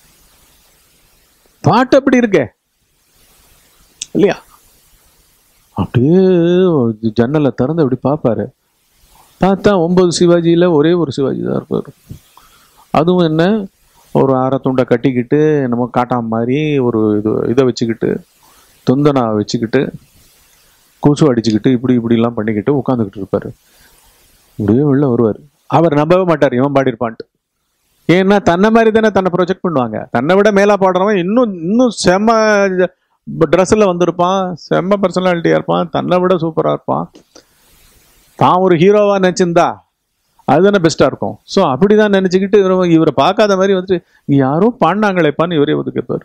பாட்டு அப்படி இருக்கே இல்லையா அப்படியே ஜன்னலை திறந்து அப்படி பார்ப்பாரு பார்த்தா ஒன்பது சிவாஜியில் ஒரே ஒரு சிவாஜி தான் இருப்பார் அதுவும் என்ன ஒரு அரை துண்டை கட்டிக்கிட்டு நம்ம காட்டாம மாதிரி ஒரு இது இதை வச்சுக்கிட்டு துந்தனா வச்சுக்கிட்டு கூசு அடிச்சுக்கிட்டு இப்படி இப்படிலாம் பண்ணிக்கிட்டு உட்காந்துக்கிட்டு இருப்பாரு இப்படியே வெளில வருவார் அவர் நம்பவே மாட்டார் இவன் பாடியிருப்பான்ட்டு ஏன்னா தன்னை மாதிரி தானே தன்னை ப்ரொஜெக்ட் பண்ணுவாங்க தன்னை விட மேலா பாடுறவன் இன்னும் இன்னும் செம்ம ட்ரெஸ்ஸில் வந்திருப்பான் செம்ம பர்சனாலிட்டியாக இருப்பான் தன்னை விட சூப்பராக இருப்பான் தான் ஒரு ஹீரோவாக நினச்சிருந்தா அதுதானே பெஸ்ட்டாக இருக்கும் ஸோ அப்படி தான் நினச்சிக்கிட்டு இவரை இவரை பார்க்காத மாதிரி வந்துட்டு யாரோ பாடினாங்களேப்பான்னு இவரே வந்து கேட்பார்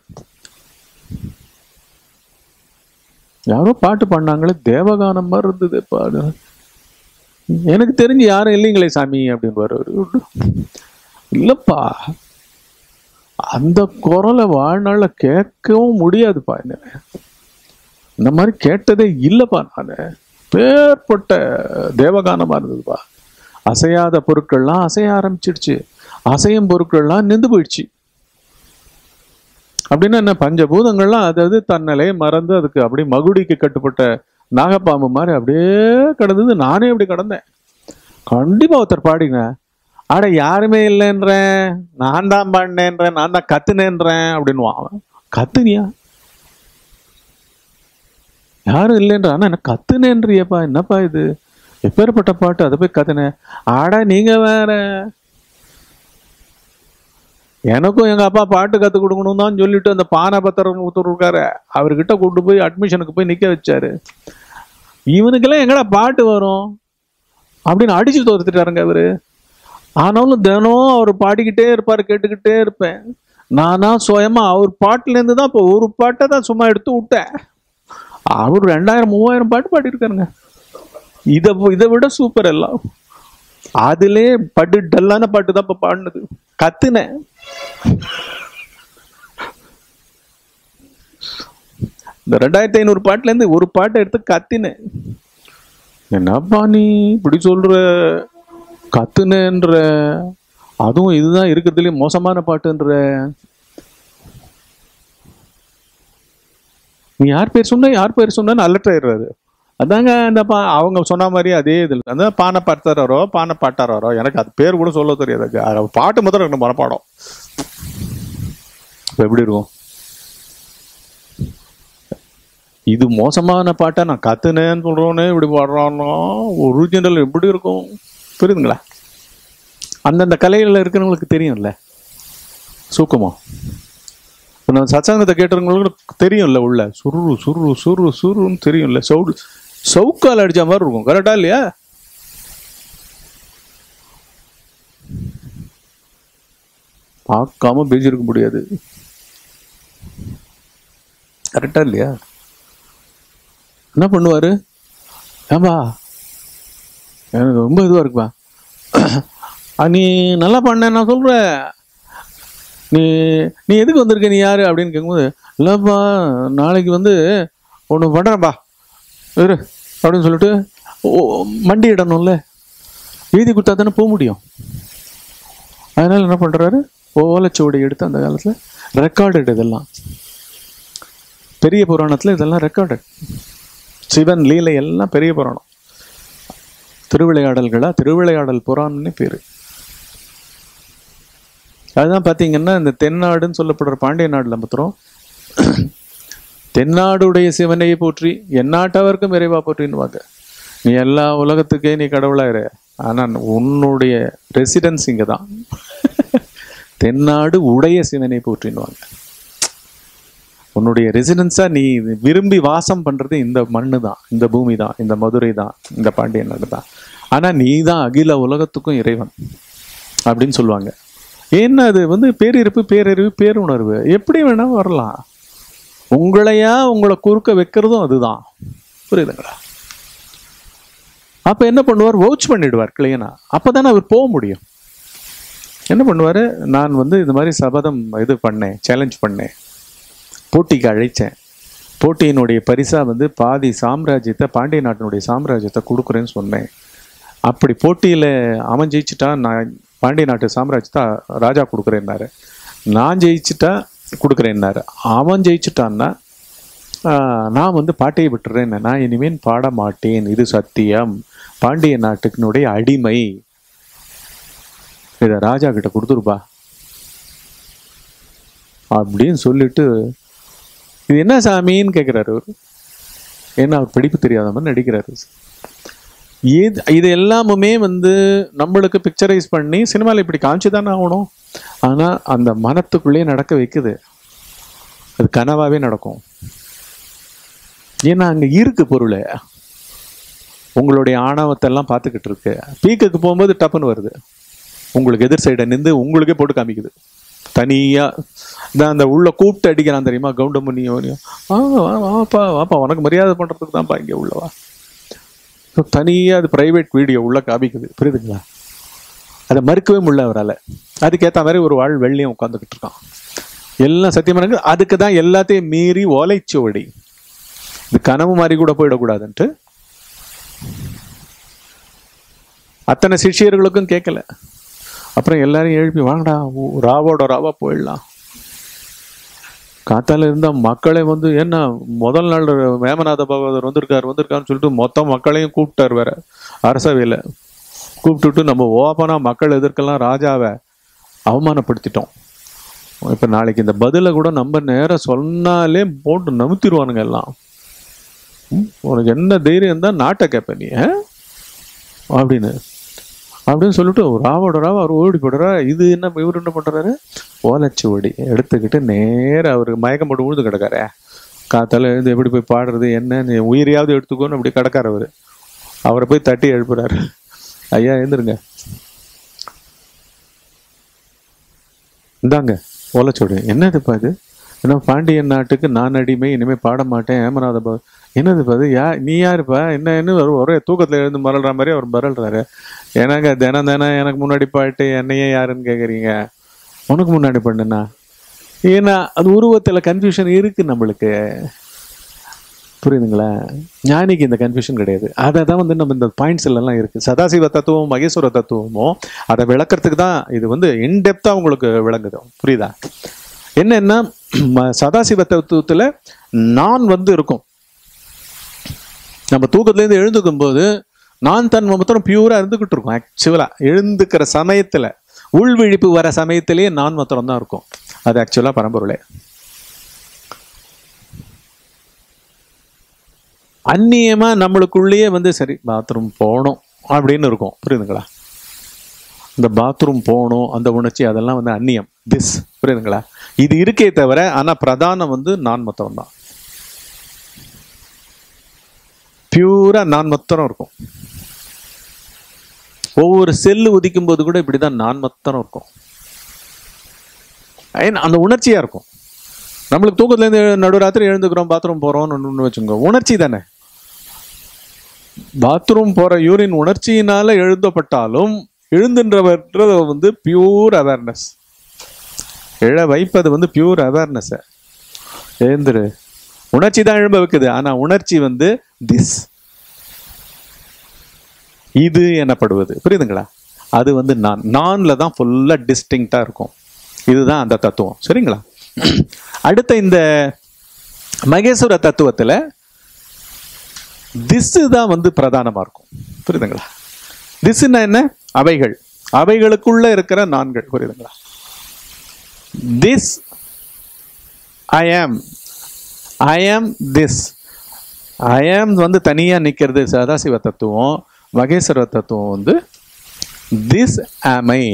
யாரோ பாட்டு பாடினாங்களே தேவகானம் மாதிரி இருந்தது பாடு எனக்கு தெரிஞ்சு யாரும் இல்லைங்களே சாமி அப்படின்னு அவரு இல்லப்பா அந்த குரலை வாழ்நாள்ல கேட்கவும் முடியாதுப்பா என்ன இந்த மாதிரி கேட்டதே இல்லைப்பா நான் பேர்பட்ட தேவகானமா இருந்ததுப்பா அசையாத பொருட்கள்லாம் அசைய ஆரம்பிச்சிடுச்சு அசையும் பொருட்கள்லாம் நின்று போயிடுச்சு அப்படின்னா என்ன பஞ்சபூதங்கள்லாம் அதாவது தன்னலே மறந்து அதுக்கு அப்படியே மகுடிக்கு கட்டுப்பட்ட நாகப்பாம்பு மாதிரி அப்படியே கிடந்தது நானே அப்படி கிடந்தேன் கண்டிப்பா ஒருத்தர் பாடிங்க அட யாருமே இல்லைன்றேன் நான் தான் பாடினேன்றேன் நான் தான் கத்துனேன்றேன் அப்படின்னுவான் அவன் கத்துனியா யாரும் இல்லைன்ற ஆனா என்ன கத்துனேன்றியப்பா என்னப்பா இது எப்பேற்பட்ட பாட்டு அதை போய் கத்துனேன் ஆடா நீங்க வேற எனக்கும் எங்க அப்பா பாட்டு கத்து கொடுக்கணும் தான் சொல்லிட்டு அந்த பானை பத்திரம் ஒருத்தர் இருக்காரு அவர்கிட்ட கொண்டு போய் அட்மிஷனுக்கு போய் நிக்க வச்சாரு இவனுக்கெல்லாம் எங்கடா பாட்டு வரும் அப்படின்னு அடிச்சு தோத்துட்டாருங்க அவரு ஆனாலும் தினம் அவர் பாடிக்கிட்டே இருப்பார் கேட்டுக்கிட்டே இருப்பேன் நானா சுயமா அவர் பாட்டுல இருந்து தான் இப்போ ஒரு பாட்டை தான் சும்மா எடுத்து விட்டேன் அவர் ரெண்டாயிரம் மூவாயிரம் பாட்டு பாடியிருக்காருங்க இதை இதை விட சூப்பர் எல்லாம் அதுலே பட்டு டல்லான பாட்டு தான் இப்ப பாடினது கத்துனேன் இந்த ரெண்டாயிரத்தி ஐநூறு பாட்டுல இருந்து ஒரு பாட்டை எடுத்து கத்தினேன் என்னப்பா நீ இப்படி சொல்ற கத்துனேன்ற அதுவும் இதுதான் இருக்கிறதுலயே மோசமான பாட்டுன்ற நீ யார் பேர் சொன்ன யார் பேர் சொன்னு அலர்ட் ஆயிடுறாரு அதாங்க அந்த பா அவங்க சொன்ன மாதிரி அதே இதில் அந்த பானை படுத்தாரோ பானை பாட்டாரோ எனக்கு அது பேர் கூட சொல்ல தெரியாது அது பாட்டு முதல்ல எனக்கு மனப்பாடம் இப்ப எப்படி இருக்கும் இது மோசமான பாட்டை நான் கத்துனேன்னு சொல்றோன்னே இப்படி பாடுறானோ ஒரிஜினல் எப்படி இருக்கும் புரியுதுங்களா அந்தந்த கலைகளில் இருக்கிறவங்களுக்கு தெரியும்ல சூக்கமோ இப்போ நான் சத்சங்கத்தை கேட்டுறவங்களுக்கு தெரியும்ல உள்ள சுரு சுரு சுரு சுருன்னு தெரியும்ல சவுடு சவுக்கால் அடிச்ச மாதிரி இருக்கும் கரெக்டா இல்லையா பார்க்காம பேசியிருக்க முடியாது கரெக்டா இல்லையா என்ன பண்ணுவாரு ஏம்பா எனக்கு ரொம்ப இதுவா இருக்குப்பா அஹ் நீ நல்லா பண்ண நான் சொல்றேன் நீ நீ எதுக்கு வந்திருக்க நீ யாரு அப்படின்னு கேட்கும்போது இல்லைப்பா நாளைக்கு வந்து ஒன்று பண்ணுறேன்ப்பா இரு அப்படின்னு சொல்லிட்டு ஓ மண்டி இடணும்ல எழுதி கொடுத்தா தானே போக முடியும் அதனால என்ன பண்ணுறாரு ஓலைச்சுவடி எடுத்து அந்த காலத்தில் ரெக்கார்டட் இதெல்லாம் பெரிய புராணத்தில் இதெல்லாம் ரெக்கார்டட் சிவன் லீலை எல்லாம் பெரிய புராணம் திருவிளையாடல்களா திருவிளையாடல் புராணம்னு பேரு அதுதான் பார்த்தீங்கன்னா இந்த தென்னாடுன்னு சொல்லப்படுற பாண்டிய நாடுல மாத்திரம் தென்னாடுடைய சிவனை போற்றி எந்நாட்டவர்க்கும் இறைவா போற்றின்னுவாங்க நீ எல்லா உலகத்துக்கே நீ கடவுளாயிரு ஆனா உன்னுடைய ரெசிடென்ஸ் இங்க தான் தென்னாடு உடைய சிவனை போற்றின்னுவாங்க உன்னுடைய ரெசிடென்ஸா நீ விரும்பி வாசம் பண்றது இந்த மண்ணு தான் இந்த பூமி தான் இந்த மதுரை தான் இந்த பாண்டிய நாடு தான் ஆனா நீ தான் அகில உலகத்துக்கும் இறைவன் அப்படின்னு சொல்லுவாங்க ஏன்னா அது வந்து பேரிருப்பு பேரறிவு பேருணர்வு எப்படி வேணா வரலாம் உங்களையா உங்களை குறுக்க வைக்கிறதும் அதுதான் புரியுதுங்களா அப்ப என்ன பண்ணுவார் வவுச் பண்ணிடுவார் கிளையனா அப்பதானே அவர் போக முடியும் என்ன பண்ணுவாரு நான் வந்து இந்த மாதிரி சபதம் இது பண்ணேன் சேலஞ்ச் பண்ணேன் போட்டிக்கு அழைச்சேன் போட்டியினுடைய பரிசா வந்து பாதி சாம்ராஜ்யத்தை பாண்டிய நாட்டினுடைய சாம்ராஜ்யத்தை கொடுக்குறேன்னு சொன்னேன் அப்படி போட்டியில அவன் ஜெயிச்சிட்டா நான் பாண்டிய நாட்டு சாம்ராஜ்யத்தை ராஜா கொடுக்குறேன்னாரு நான் ஜெயிச்சிட்டா கொடுக்குறேன்னாரு அவன் ஜெயிச்சிட்டான்னா ஆஹ், நான் வந்து பாட்டையை விட்டுறேன் நான் இனிமேல் பாட மாட்டேன் இது சத்தியம் பாண்டிய நாட்டுக்கினுடைய அடிமை இதை ராஜா கிட்ட கொடுத்துருப்பா அப்படின்னு சொல்லிட்டு இது என்ன சாமின்னு கேட்குறாரு அவர் ஏன்னா அவர் படிப்பு தெரியாத மாதிரி நடிக்கிறாரு இது இது எல்லாமுமே வந்து நம்மளுக்கு பிக்சரைஸ் பண்ணி சினிமாவில் இப்படி காமிச்சு தானே ஆகணும் ஆனால் அந்த மனத்துக்குள்ளேயே நடக்க வைக்குது அது கனவாவே நடக்கும் ஏன்னா அங்கே இருக்கு பொருள் உங்களுடைய ஆணவத்தை எல்லாம் பார்த்துக்கிட்டு இருக்கு பீக்குக்கு போகும்போது டப்புன்னு வருது உங்களுக்கு எதிர் சைடை நின்று உங்களுக்கே போட்டு காமிக்குது தனியா தான் அந்த உள்ள கூப்பிட்டு அடிக்கிறான் தெரியுமா கவுண்டமணியோ ஆ வா, வாப்பா வாப்பா உனக்கு மரியாதை பண்றதுக்கு தான்ப்பா இங்க உள்ளவா So, தனியா அது பிரைவேட் வீடியோ உள்ள காமிக்குது புரியுதுங்களா அதை மறுக்கவே முடியல அவரால் அதுக்கேற்ற மாதிரி ஒரு வாழ் வெள்ளையும் உட்காந்துக்கிட்டு இருக்கான் எல்லாம் சத்தியமான அதுக்கு தான் எல்லாத்தையும் மீறி ஓலைச்சுவடி இது கனவு மாதிரி கூட போயிடக்கூடாதுன்ட்டு அத்தனை சிஷ்யர்களுக்கும் கேட்கல அப்புறம் எல்லாரையும் எழுப்பி வாங்கடா ஊ- ராவோட ராவா போயிடலாம் காத்தால இருந்த மக்களை வந்து என்ன முதல் நாள் வேமநாத பகவதர் வந்திருக்காரு வந்திருக்காருன்னு சொல்லிட்டு மொத்த மக்களையும் கூப்பிட்டார் வேற அரசவையில் கூப்பிட்டுட்டு நம்ம ஓப்பனா மக்கள் எதிர்க்கலாம் ராஜாவை அவமானப்படுத்திட்டோம் இப்ப நாளைக்கு இந்த பதிலை கூட நம்ம நேரம் சொன்னாலே போட்டு நமுத்திடுவானுங்க எல்லாம் ம், உனக்கு என்ன தைரியம் தான் நாட்டை கேட்ப நீ ஆ? அப்படின்னு அப்படின்னு சொல்லிட்டு ராவோட ராவ அவர் ஓடி போடுறா இது என்ன இவர் என்ன பண்றாரு ஓலைச்சுவடி எடுத்துக்கிட்டு நேரா அவருக்கு மயக்கம் போட்டு விழுந்து கிடக்காரே காத்தால எழுந்து எப்படி போய் பாடுறது என்ன நீ உயிரையாவது எடுத்துக்கோன்னு அப்படி கிடக்காரு அவரு அவரை போய் தட்டி எழுப்புறாரு ஐயா எழுந்துருங்க இந்தாங்க ஓலைச்சுவடி என்னதுப்பா இது என்ன பாண்டியன் நாட்டுக்கு நான் அடிமை இனிமே பாட மாட்டேன் ஏமநாத பா என்னதுப்பா இது யா நீ யாருப்பா என்ன என்ன ஒரு ஒரே தூக்கத்துல எழுந்து மரல்ற மாதிரி அவர் மரல்றாரு ஏன்னாங்க தினம் தினம் எனக்கு முன்னாடி பாட்டு என்னையே யாருன்னு கேக்குறீங்க உனக்கு முன்னாடி பண்ணுனா ஏன்னா அது உருவத்துல கன்ஃபியூஷன் இருக்கு நம்மளுக்கு புரியுதுங்களா ஞானிக்கு இந்த கன்ஃபியூஷன் கிடையாது அதை தான் வந்து நம்ம இந்த பாயிண்ட்ஸ் எல்லாம் இருக்கு சதாசிவ தத்துவம் மகேஸ்வர தத்துவமும் அதை விளக்கறதுக்கு தான் இது வந்து இன்டெப்தா உங்களுக்கு விளங்குது புரியுதா என்னன்னா ம- சதாசிவ தத்துவத்துல நான் வந்து இருக்கும் நம்ம தூக்கத்துலேருந்து எழுந்துக்கும் போது நான் தன் மாத்திரம் பியூரா இருந்துகிட்டு இருக்கும் ஆக்சுவலா எழுந்துக்கிற சமயத்துல உள்விழிப்பு வர சமயத்திலேயே நான் மாத்திரம் தான் இருக்கும் அது ஆக்சுவலா பரம்பொருளே அந்நியமா நம்மளுக்குள்ளேயே வந்து சரி பாத்ரூம் போகணும் அப்படின்னு இருக்கும் புரியுதுங்களா இந்த பாத்ரூம் போகணும் அந்த உணர்ச்சி அதெல்லாம் வந்து அந்நியம் திஸ் புரியுதுங்களா இது இருக்கே தவிர ஆனா பிரதானம் வந்து நான் மொத்தம் தான் பியூரா நான் மொத்தம் இருக்கும் ஒவ்வொரு செல்லு உதிக்கும் போது கூட இப்படிதான் நான் மொத்தம் இருக்கும் ஏன்னா, அந்த உணர்ச்சியா இருக்கும் நம்மளுக்கு தூக்கத்துல இருந்து நடுராத்திரி எழுந்துக்கிறோம் பாத்ரூம் போறோம்னு ஒண்ணு வச்சுங்க உணர்ச்சி தானே பாத்ரூம் போற யூரின் உணர்ச்சியினால எழுதப்பட்டாலும் எழுந்துன்றவற்றது வந்து பியூர் அவேர்னஸ் எழ வைப்பது வந்து பியூர் அவேர்னஸ் எழுந்துரு உணர்ச்சி தான் எழும்ப வைக்குது ஆனா உணர்ச்சி வந்து திஸ் இது எனப்படுவது புரியுதுங்களா அது வந்து நான் நான்ல தான் ஃபுல்லா டிஸ்டிங்டா இருக்கும் இதுதான் அந்த தத்துவம் சரிங்களா அடுத்த இந்த மகேஸ்வர தத்துவத்துல திஸ் தான் வந்து பிரதானமா இருக்கும் புரியுதுங்களா திஸ்னா என்ன அவைகள் அவைகளுக்குள்ள இருக்கிற நான்கள் புரியுதுங்களா திஸ் ஐ ஆம் ஐ ஆம் திஸ் ஐ ஆம் வந்து தனியா நிக்கிறது சதாசிவ தத்துவம் மகேஸ்வர தத்துவம் வந்து திஸ் ஆமை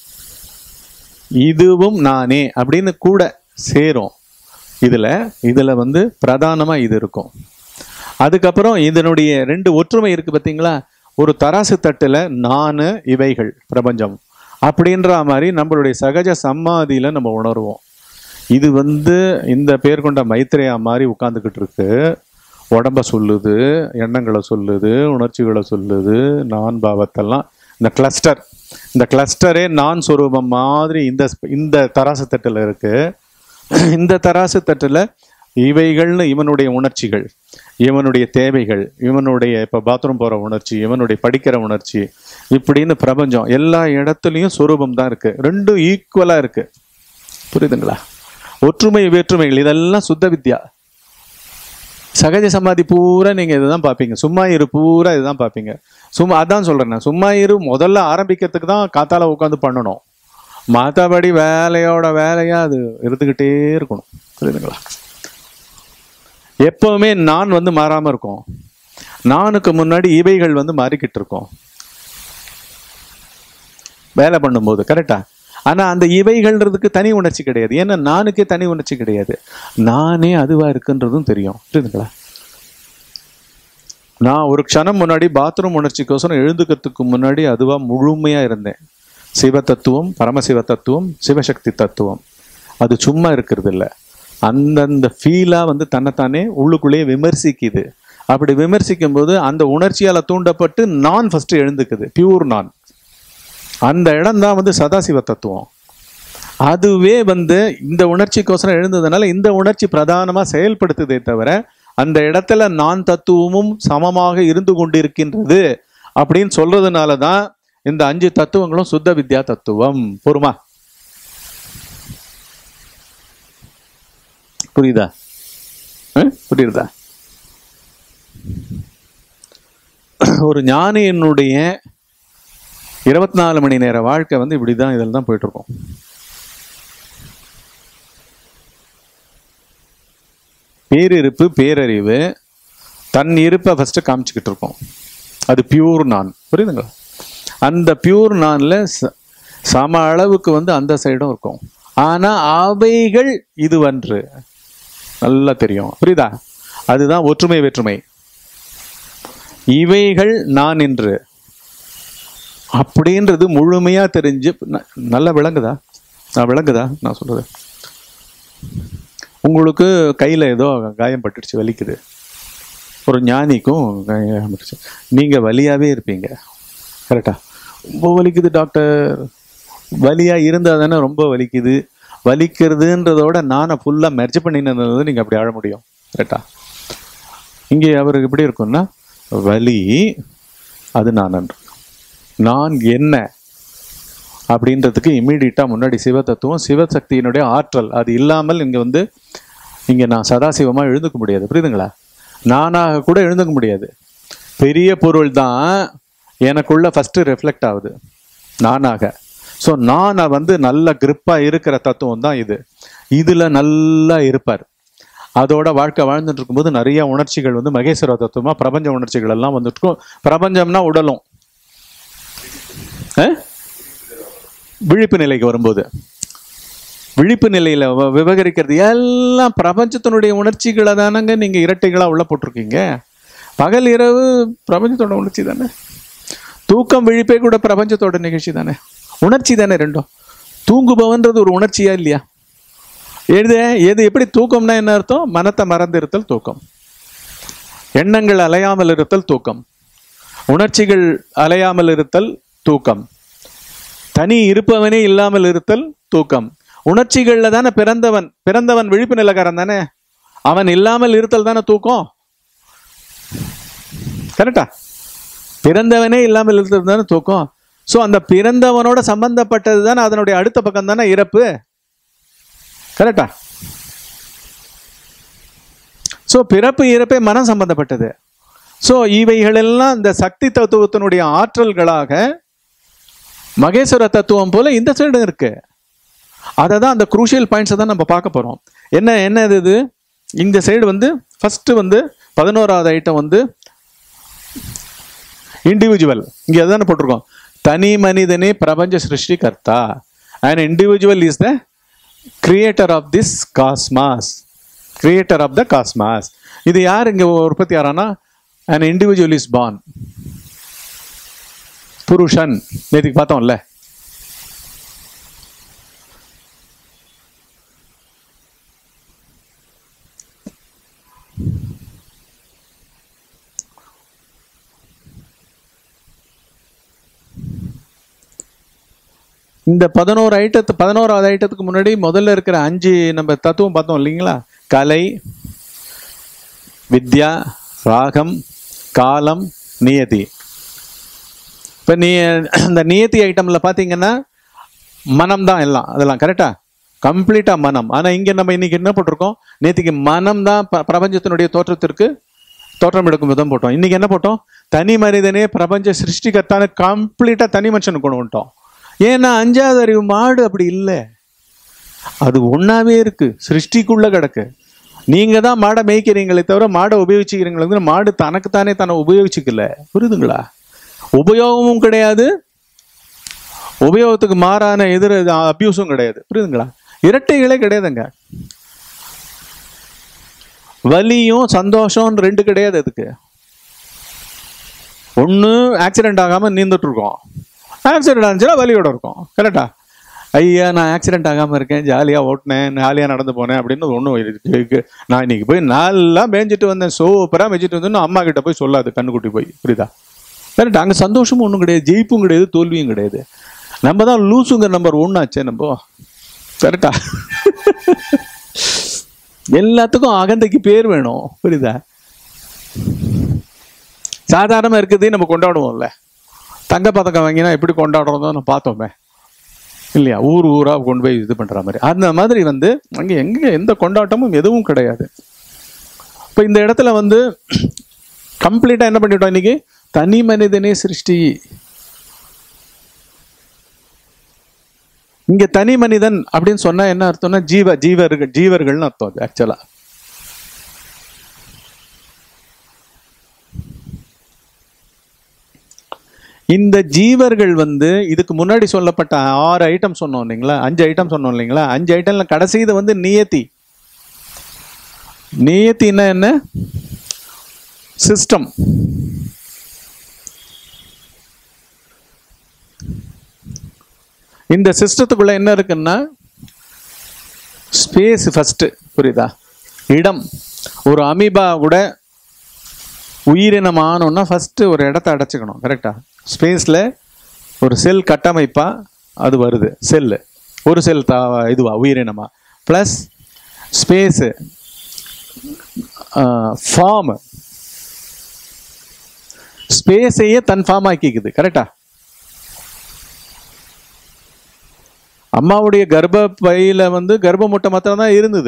இதுவும் நானே அப்படின்னு கூட சேரும் இதுல இதுல வந்து பிரதானமா இது இருக்கும் அதுக்கப்புறம் இதனுடைய ரெண்டு ஒற்றுமை இருக்கு பாத்தீங்களா ஒரு தராசு தட்டுல நானு இவைகள் பிரபஞ்சம் அப்படின்ற மாதிரி நம்மளுடைய சகஜ சம்மாதியில நம்ம உணர்வோம் இது வந்து இந்த பேர் கொண்ட மைத்ரேயா மாதிரி உட்கார்ந்துகிட்டு இருக்கு உடம்ப சொல்லுது எண்ணங்களை சொல்லுது உணர்ச்சிகளை சொல்லுது நான் பாவத்தெல்லாம் இந்த கிளஸ்டர் இந்த கிளஸ்டரே நான் சொரூபம் மாதிரி இந்த ஸ்ப- இந்த தராசு தட்டுல இருக்கு இந்த தராசு தட்டுல இவைகள்னு இவனுடைய உணர்ச்சிகள் இவனுடைய தேவைகள் இவனுடைய இப்போ பாத்ரூம் போகிற உணர்ச்சி இவனுடைய படிக்கிற உணர்ச்சி இப்படின்னு பிரபஞ்சம் எல்லா இடத்துலையும் சொரூபம் தான் இருக்கு ரெண்டும் ஈக்குவலாக இருக்கு புரியுதுங்களா ஒற்றுமை வேற்றுமைகள் இதெல்லாம் சுத்த வித்யா சகஜ சமாதி பூரா நீங்க இதுதான் பார்ப்பீங்க சும்மா இரு பூரா இதுதான் பார்ப்பீங்க சும்மா அதான் சொல்றேன் நான் சும்மா இரு முதல்ல ஆரம்பிக்கிறதுக்கு தான் காத்தால உட்காந்து பண்ணணும் மற்றபடி வேலையோட வேலையா அது இருந்துகிட்டே இருக்கணும் புரியுதுங்களா எப்பவுமே நான் வந்து மாறாம இருக்கும் நானுக்கு முன்னாடி இவைகள் வந்து மாறிக்கிட்டு இருக்கும் வேலை பண்ணும்போது கரெக்டா ஆனா அந்த இவைகள்ன்றதுக்கு தனி உணர்ச்சி கிடையாது ஏன்னா நானுக்கே தனி உணர்ச்சி கிடையாது நானே அதுவா இருக்குன்றதும் தெரியும் புரியுதுங்களா நான் ஒரு க்ஷணம் முன்னாடி பாத்ரூம் உணர்ச்சிக்கோசரம் எழுந்துக்கிறதுக்கு முன்னாடி அதுவா முழுமையா இருந்தேன் சிவ தத்துவம் பரமசிவ தத்துவம் சிவசக்தி தத்துவம் அது சும்மா இருக்கிறது இல்ல அந்தந்த ஃபீலா வந்து தன்னைத்தானே உள்ளுக்குள்ளேயே விமர்சிக்குது அப்படி விமர்சிக்கும் போது அந்த உணர்ச்சியால தூண்டப்பட்டு நான் ஃபர்ஸ்ட் எழுந்துக்குது பியூர் நான் அந்த இடம் தான் வந்து சதாசிவ தத்துவம் அதுவே வந்து இந்த உணர்ச்சிக்கோசரம் எழுந்ததுனால இந்த உணர்ச்சி பிரதானமா செயல்படுத்துதே தவிர அந்த இடத்துல நான் தத்துவமும் சமமாக இருந்து கொண்டிருக்கின்றது அப்படின்னு சொல்றதுனால தான் இந்த அஞ்சு தத்துவங்களும் சுத்த வித்யா தத்துவம் பொறுமா புரியுதா அஹ்? புரியுதா ஒரு ஞானியினுடைய இருபத்தி நாலு மணி நேர வாழ்க்கை வந்து இப்படிதான் இதில் தான் போயிட்டு இருக்கும் பேரிருப்பு பேரறிவு தன் இருப்பை ஃபர்ஸ்ட் காமிச்சுக்கிட்டு இருக்கோம் அது பியூர் நான் புரியுதுங்களா அந்த பியூர் நான்ல ச- சம அளவுக்கு வந்து அந்த சைடும் இருக்கும் ஆனா அவைகள் இதுவன்று நல்லா தெரியும் புரியுதா அதுதான் ஒற்றுமை வேற்றுமை இவைகள் நான் என்று அப்படின்றது முழுமையா தெரிஞ்சு ந- நல்லா விளங்குதா நான் விளங்குதா நான் சொல்றது உங்களுக்கு கையில ஏதோ காயம் பட்டுடுச்சு வலிக்குது ஒரு ஞானிக்கும் காயம் பட்டுச்சு நீங்க வலியாவே இருப்பீங்க கரெக்டா ரொம்ப வலிக்குது டாக்டர் வலியா இருந்தா தானே ரொம்ப வலிக்குது வலிக்கிறதுன்றதோட நானை ஃபுல்லா மெர்ஜ் பண்ணினது நீங்க அப்படி அழ முடியும் கரெக்டா இங்கே அவருக்கு எப்படி இருக்கும்னா வலி அது நான் அன்று நான் என்ன அப்படின்றதுக்கு இம்மீடியட்டா முன்னாடி சிவ தத்துவம் சிவசக்தியினுடைய ஆற்றல் அது இல்லாமல் இங்க வந்து இங்க நான் சதாசிவமா எழுந்துக்க முடியாது புரியுதுங்களா நானாக கூட எழுந்துக்க முடியாது பெரிய பொருள் தான் எனக்குள்ள ஃபர்ஸ்ட் ரெஃப்ளெக்ட் ஆகுது நானாக ஸோ நானை வந்து நல்ல கிரிப்பா இருக்கிற தத்துவம் தான் இது இதுல நல்லா இருப்பார் அதோட வாழ்க்கை வாழ்ந்துட்டு இருக்கும்போது நிறைய உணர்ச்சிகள் வந்து மகேஸ்வர தத்துவமா பிரபஞ்ச உணர்ச்சிகள் எல்லாம் வந்துட்டு இருக்கும் பிரபஞ்சம்னா உடலும் அஹ்? விழிப்பு நிலைக்கு வரும்போது விழிப்பு நிலையில வ- விவகரிக்கிறது எல்லாம் பிரபஞ்சத்தினுடைய உணர்ச்சிகளை தானங்க நீங்க இரட்டைகளா உள்ள போட்டிருக்கீங்க பகல் இரவு பிரபஞ்சத்தோட உணர்ச்சி தானே தூக்கம் விழிப்பே கூட பிரபஞ்சத்தோட நிகழ்ச்சி தானே உணர்ச்சி தானே ரெண்டும் தூங்குபவன்றது ஒரு உணர்ச்சியா இல்லையா எழுத எது எப்படி தூக்கம்னா என்ன அர்த்தம் மனத்தை மறந்து இருத்தல் தூக்கம் எண்ணங்கள் அலையாமல் இருத்தல் தூக்கம் உணர்ச்சிகள் அலையாமல் இருத்தல் தூக்கம் தனி இருப்பவனே இல்லாமல் இருத்தல் தூக்கம் உணர்ச்சிகள்ல தானே பிறந்தவன் பிறந்தவன் விழிப்பு நிலக்காரன் தானே அவன் இல்லாமல் இருத்தல் தானே தூக்கம் கரெக்டா பிறந்தவனே இல்லாமல் இருத்தல் தானே தூக்கம் சோ அந்த பிறந்தவனோட சம்பந்தப்பட்டது தானே அதனுடைய அடுத்த பக்கம் தானே இறப்பு கரெக்டா சோ பிறப்பு இறப்பே மனம் சம்பந்தப்பட்டது சோ இவைகளெல்லாம் இந்த சக்தி தத்துவத்தினுடைய ஆற்றல்களாக மகேஸ்வர தத்துவம் போல இந்த சைடு இருக்கு அதை தான் அந்த குரூஷியல் பாயிண்ட்ஸை தான் நம்ம பார்க்க போறோம் என்ன என்ன இது இது இந்த சைடு வந்து ஃபர்ஸ்ட் வந்து பதினோராவது ஐட்டம் வந்து இண்டிவிஜுவல் இங்க எதானே போட்டிருக்கோம் தனி மனிதனே பிரபஞ்ச சிருஷ்டி கர்த்தா and individual is the creator of this cosmos creator of the cosmos இது யார் இங்க உற்பத்தி ஆறானா அண்ட் இண்டிவிஜுவல் இஸ் பார்ன் புருஷன் நேற்றுக்கு பார்த்தோம்ல இந்த பதினோரு ஐட்டத்து பதினோராவது ஐட்டத்துக்கு முன்னாடி முதல்ல இருக்கிற அஞ்சு நம்ம தத்துவம் பார்த்தோம் இல்லைங்களா கலை வித்யா ராகம் காலம் நியதி இப்போ நீ அந்த நியதி ஐட்டம்ல பார்த்தீங்கன்னா மனம் தான் எல்லாம் அதெல்லாம் கரெக்டா கம்ப்ளீட்டாக மனம் ஆனால் இங்கே நம்ம இன்னைக்கு என்ன போட்டிருக்கோம் நேத்திக்கு மனம் தான் ப- பிரபஞ்சத்தினுடைய தோற்றத்திற்கு தோற்றம் எடுக்கும் விதம் போட்டோம் இன்னைக்கு என்ன போட்டோம் தனி மனிதனே பிரபஞ்ச சிருஷ்டிகர்த்தான கம்ப்ளீட்டாக தனி மனுஷனு கொண்டு வந்துட்டோம் ஏன்னா அஞ்சாவது அறிவு மாடு அப்படி இல்லை அது ஒன்றாவே இருக்கு சிருஷ்டிக்குள்ள கிடக்கு நீங்க தான் மாடை மேய்க்கிறீங்களே தவிர மாடை உபயோகிச்சுக்கிறீங்களே தவிர மாடு தனக்குத்தானே தன்னை உபயோகிச்சுக்கல புரியுதுங்களா உபயோகமும் கிடையாது உபயோகத்துக்கு மாறான எதிர் அபியூஸும் கிடையாது புரியுதுங்களா இரட்டைகளே கிடையாதுங்க வலியும் சந்தோஷம் ரெண்டு கிடையாது அதுக்கு ஒன்று ஆக்சிடென்ட் ஆகாம நீந்துட்டு இருக்கோம் ஆக்சிடென்ட் ஆச்சுன்னா வலியோட இருக்கும் கரெக்டா ஐயா நான் ஆக்சிடென்ட் ஆகாம இருக்கேன் ஜாலியா ஓட்டினேன் ஜாலியா நடந்து போனேன் அப்படின்னு ஒன்றும் இருக்கு நான் இன்னைக்கு போய் நல்லா மேய்ஞ்சிட்டு வந்தேன் சூப்பரா மேய்ஞ்சிட்டு வந்தேன்னு அம்மா கிட்ட போய் சொல்லாது கண்ணுக்குட்டி போய் புரியுதா கரெக்ட் அங்கே சந்தோஷமும் ஒன்றும் கிடையாது ஜெயிப்பும் கிடையாது தோல்வியும் கிடையாது நம்ம தான் லூசுங்க நம்பர் ஒன்னாச்சே நம்ம கரெக்டா எல்லாத்துக்கும் அகந்தைக்கு பேர் வேணும் புரியுதா சாதாரணமா இருக்கிறதே நம்ம கொண்டாடுவோம்ல தங்க பதக்கம் வாங்கினா எப்படி கொண்டாடுறதோ நம்ம பார்த்தோமே இல்லையா ஊர் ஊரா கொண்டு போய் இது பண்ற மாதிரி அந்த மாதிரி வந்து அங்க எங்க எந்த கொண்டாட்டமும் எதுவும் கிடையாது இப்போ இந்த இடத்துல வந்து கம்ப்ளீட்டா என்ன பண்ணிட்டோம் இன்னைக்கு தனி மனிதனே சிருஷ்டி இங்க தனி மனிதன் அப்படின்னு சொன்னா என்ன அர்த்தம்னா ஜீவ ஜீவர்கள் ஜீவர்கள்னு அர்த்தம் அது ஆக்சுவலா இந்த ஜீவர்கள் வந்து இதுக்கு முன்னாடி சொல்லப்பட்ட ஆறு ஐட்டம் சொன்னோம் இல்லைங்களா அஞ்சு ஐட்டம் சொன்னோம் இல்லைங்களா அஞ்சு ஐட்டம்ல கடைசி இது வந்து நியத்தி நியத்தின்னா என்ன சிஸ்டம் இந்த சிஸ்டத்துக்குள்ள என்ன இருக்குன்னா ஸ்பேஸ் ஃபர்ஸ்ட் புரியுதா இடம் ஒரு அமீபா கூட உயிரினம் ஆனோம்னா ஃபர்ஸ்ட் ஒரு இடத்த அடைச்சிக்கணும் கரெக்டா ஸ்பேஸ்ல ஒரு செல் கட்டமைப்பா அது வருது செல்லு ஒரு செல் தா இதுவா உயிரினமா ப்ளஸ் ஸ்பேஸு ஃபார்ம் ஸ்பேஸையே தன் ஃபார்ம் ஆக்கிக்குது கரெக்டா அம்மாவுடைய கர்ப்ப பையில வந்து கர்ப்ப முட்டை மாத்திரம் தான் இருந்தது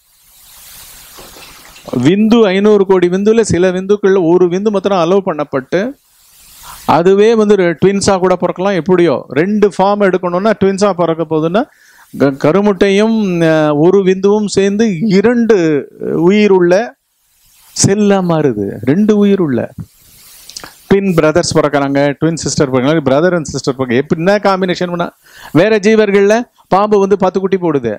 விந்து ஐநூறு கோடி விந்துல சில விந்துக்கள்ல ஒரு விந்து மாத்திரம் அலோவ் பண்ணப்பட்டு அதுவே வந்து ட்வின்ஸா கூட பிறக்கலாம் எப்படியோ ரெண்டு ஃபார்ம் எடுக்கணும்னா ட்வின்ஸா பிறக்க போகுதுன்னா க- கருமுட்டையும் அஹ், ஒரு விந்துவும் சேர்ந்து இரண்டு உயிர் உள்ள செல்லா மாறுது ரெண்டு உயிர் உள்ள ட்வின் பிரதர்ஸ் பிறக்கிறாங்க ட்வின் சிஸ்டர் பிறக்கிறாங்க பிரதர் அண்ட் சிஸ்டர் பிறக்க எப்படி என்ன காம்பினேஷன் பண்ணா வேற ஜீவர்கள்ல பாம்பு வந்து பத்து குட்டி போடுது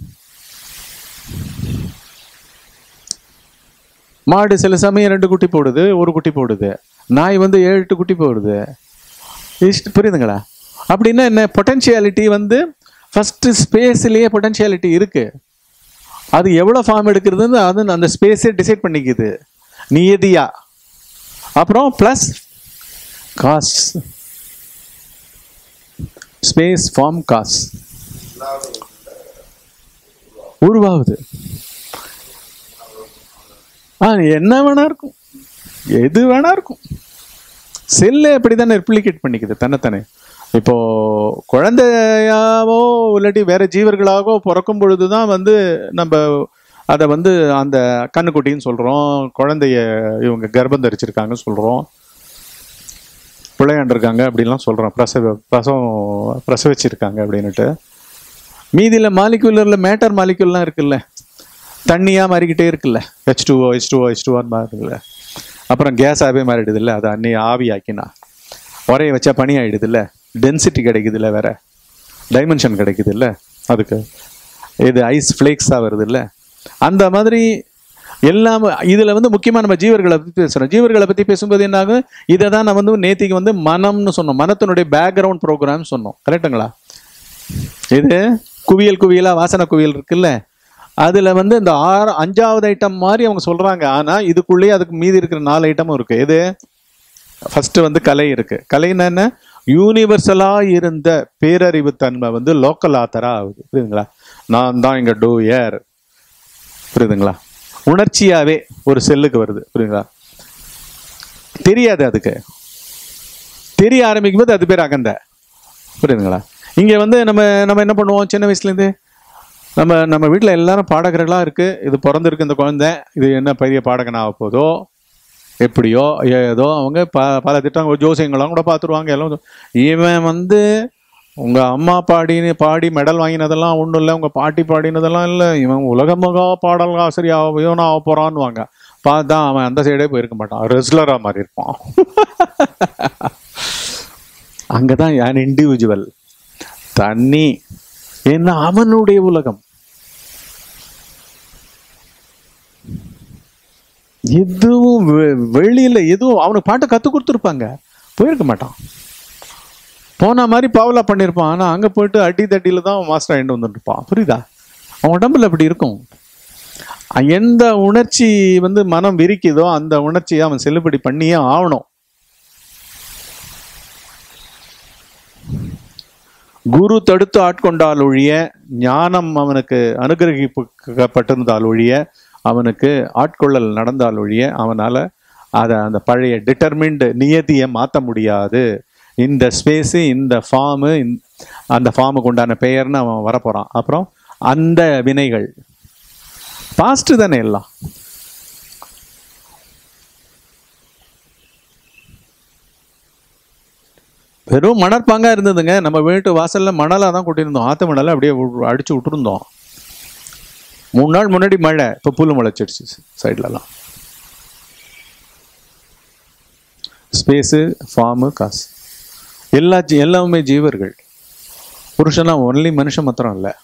மாடு சில சமயம் ரெண்டு குட்டி போடுது ஒரு குட்டி போடுது நாய் வந்து ஏழு எட்டு குட்டி போடுது இஷ்ட- புரியுதுங்களா அப்படின்னா என்ன பொட்டன்ஷியாலிட்டி வந்து ஃபர்ஸ்ட் ஸ்பேஸ்லயே பொட்டன்ஷியாலிட்டி இருக்கு அது எவ்வளவு ஃபார்ம் எடுக்கிறதுன்னு அது அந்த ஸ்பேஸே டிசைட் பண்ணிக்குது நியதியா அப்புறம் plus gas space form gas உருவாகுது ஆ என்ன வேணா இருக்கும் எது வேணா இருக்கும் செல்லே அப்படித்தானே ரெப்ளிகேட் பண்ணிக்குது தன்னைத்தானே இப்போ குழந்தையாவோ இல்லாட்டி வேற ஜீவர்களாகவோ பிறக்கும் பொழுது தான் வந்து நம்ம அதை வந்து அந்த கண்ணுக்குட்டின்னு சொல்றோம் குழந்தைய இவங்க கர்ப்பம் தரிச்சிருக்காங்கன்னு சொல்றோம் பிள்ளையாண்டிருக்காங்க அப்படின்லாம் சொல்றோம் பிரசவ பிரசவம் பிரசவிச்சிருக்காங்க அப்படின்னுட்டு மீதியில மாலிகுலர்ல மேட்டர் மாலிகுல்லாம் இருக்குல்ல தண்ணியா மாறிக்கிட்டே இருக்குல்ல H two O H two O H two மாறுதுல்ல அப்புறம் கேஸாகவே மாறிடுது இல்லை அதை அன்னி ஆவி ஆக்கினா உரைய வச்சா பனி ஆயிடுது இல்லை டென்சிட்டி கிடைக்குது இல்லை வேற டைமென்ஷன் கிடைக்குது இல்லை அதுக்கு இது ஐஸ் ஃப்ளேக்ஸாக வருது இல்லை அந்த மாதிரி எல்லாம் இதுல வந்து முக்கியமா நம்ம ஜீவர்களை பத்தி பேசுறோம் ஜீவர்களை பத்தி பேசும்போது என்ன ஆகும் இதை தான் நம்ம வந்து நேத்திக்கு வந்து மனம்னு சொன்னோம் மனத்தினுடைய பேக்ரவுண்ட் ப்ரோக்ராம் சொன்னோம் கரெக்டுங்களா இது குவியல் குவியலா வாசனை குவியல் இருக்குல்ல அதுல வந்து இந்த ஆறு அஞ்சாவது ஐட்டம் மாதிரி அவங்க சொல்றாங்க ஆனா இதுக்குள்ளேயே அதுக்கு மீதி இருக்கிற நாலு ஐட்டமும் இருக்கு எது ஃபர்ஸ்ட் வந்து கலை இருக்கு கலைன்னா என்ன யூனிவர்சலா இருந்த பேரறிவு தன்மை வந்து லோக்கல் ஆத்தரா ஆகுது புரியுதுங்களா நான் தான் இங்க டூ ஏர் புரியுதுங்களா உணர்ச்சியாவே ஒரு செல்லுக்கு வருது புரியுங்களா தெரியாது அதுக்கு தெரிய ஆரம்பிக்கும் போது அது பேர் அகந்த புரியுதுங்களா இங்க வந்து நம்ம நம்ம என்ன பண்ணுவோம் சின்ன வயசுல இருந்து நம்ம நம்ம வீட்ல எல்லாரும் பாடகர்களா இருக்கு இது பிறந்திருக்கு இந்த குழந்தை இது என்ன பெரிய பாடகன் ஆக போதோ எப்படியோ ஏதோ அவங்க ப பல திட்டம் ஜோசியங்களாம் கூட பார்த்துருவாங்க எல்லாம் வந்து, இவன் வந்து உங்க அம்மா பாடினு பாடி மெடல் வாங்கினதெல்லாம் ஒன்றும் இல்லை உங்க பாட்டி பாடினதெல்லாம் இல்லை இவன் உலகமுகா பாடல் ஆசிரியர் இவனா ஆக போறான்னுவாங்க பார்த்தா அவன் அந்த சைடே போயிருக்க மாட்டான் ரெஸ்லரா மாதிரி இருப்பான் அங்கதான் யான் இண்டிவிஜுவல் தண்ணி என்ன அவனுடைய உலகம் எதுவும் வெ- வெளியில எதுவும் அவனுக்கு பாட்டு கத்து கொடுத்துருப்பாங்க போயிருக்க மாட்டான் போன மாதிரி பாவலா பண்ணியிருப்பான் ஆனா அங்க போயிட்டு அடி தட்டியில தான் மாஸ்டர் ஆயிட்டு வந்துருப்பான் புரியுதா அவன் உடம்புல அப்படி இருக்கும் அ- எந்த உணர்ச்சி வந்து மனம் விரிக்குதோ அந்த உணர்ச்சியை அவன் செல்லுபடி பண்ணியே ஆகணும் குரு தடுத்து ஆட்கொண்டால் ஒழிய ஞானம் அவனுக்கு அனுகிரகிக்கப்பட்டிருந்தால் ஒழிய அவனுக்கு ஆட்கொள்ளல் நடந்தால் ஒழிய அவனால அதை அந்த பழைய டிட்டர்மின்டு நியதியை மாற்ற முடியாது இந்த ஸ்பேஸு இந்த ஃபார்மு அந்த ஃபார்முக்கு உண்டான பெயர்னு அவன் வரப்போறான் அப்புறம் அந்த வினைகள் பாஸ்ட் தானே எல்லாம் வெறும் மணற்பாங்கா இருந்ததுங்க நம்ம வீட்டு வாசல்ல மணலா தான் கொட்டியிருந்தோம் ஆத்து மணலை அப்படியே வு- அடிச்சு விட்டுருந்தோம் மூணு நாள் முன்னாடி மழை இப்போ புல் முளைச்சிடுச்சு சைட்லலாம் ஸ்பேஸு ஃபார்மு காசு எல்லா ஜீ- எல்லாமே ஜீவர்கள் புருஷனா ஒன்லி மனுஷன் மாத்திரம் இல்லை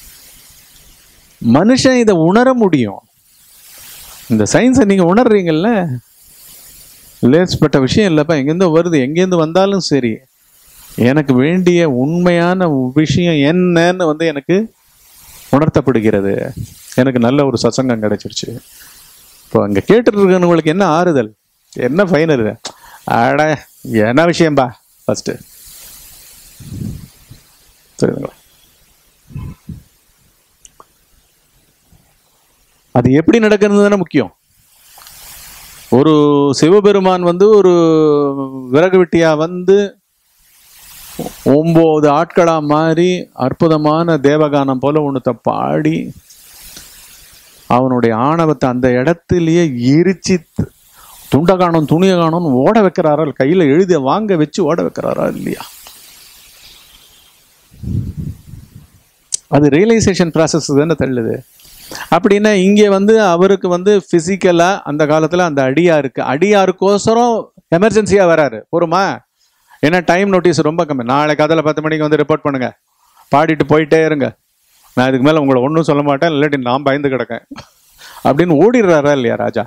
மனுஷன் இதை உணர முடியும் இந்த சயின்ஸை நீங்க உணர்றீங்கல்ல லேஸ்பட்ட விஷயம் இல்லப்பா எங்கேருந்து வருது எங்கேருந்து வந்தாலும் சரி எனக்கு வேண்டிய உண்மையான விஷயம் என்னன்னு வந்து எனக்கு உணர்த்தப்படுகிறது எனக்கு நல்ல ஒரு சசங்கம் கிடைச்சிருச்சு இப்போ அங்கே கேட்டுட்டு இருக்கவங்களுக்கு என்ன ஆறுதல் என்ன ஃபைனல் அட என்ன விஷயம்பா ஃபஸ்ட்டு சரிங்களா அது எப்படி நடக்கிறது தானே முக்கியம் ஒரு சிவபெருமான் வந்து ஒரு விறகு வெட்டியா வந்து ஒன்பது ஆட்களா மாறி அற்புதமான தேவகானம் போல ஒண்ணுத்த பாடி அவனுடைய ஆணவத்தை அந்த இடத்திலேயே எரிச்சு துண்ட காணும் துணிய காணும்னு ஓட வைக்கிறாரா இல்ல கையில எழுதி வாங்க வச்சு ஓட வைக்கிறாரா இல்லையா அது ரியலைசேஷன் ப்ராசஸ் தானே தள்ளுது அப்படின்னா இங்கே வந்து அவருக்கு வந்து பிசிக்கலா அந்த காலத்துல அந்த அடியாருக்கு அடியாருக்கோசரம் எமர்ஜென்சியா வராரு போருமா ஏன்னா டைம் நோட்டீஸ் ரொம்ப கம்மி நாளைக்கு அதில் பத்து மணிக்கு வந்து ரிப்போர்ட் பண்ணுங்க பாடிட்டு போயிட்டே இருங்க நான் இதுக்கு மேல உங்களை ஒன்றும் சொல்ல மாட்டேன் இல்லாட்டி நான் பயந்து கிடக்கேன் அப்படின்னு ஓடிடுறாரா இல்லையா ராஜா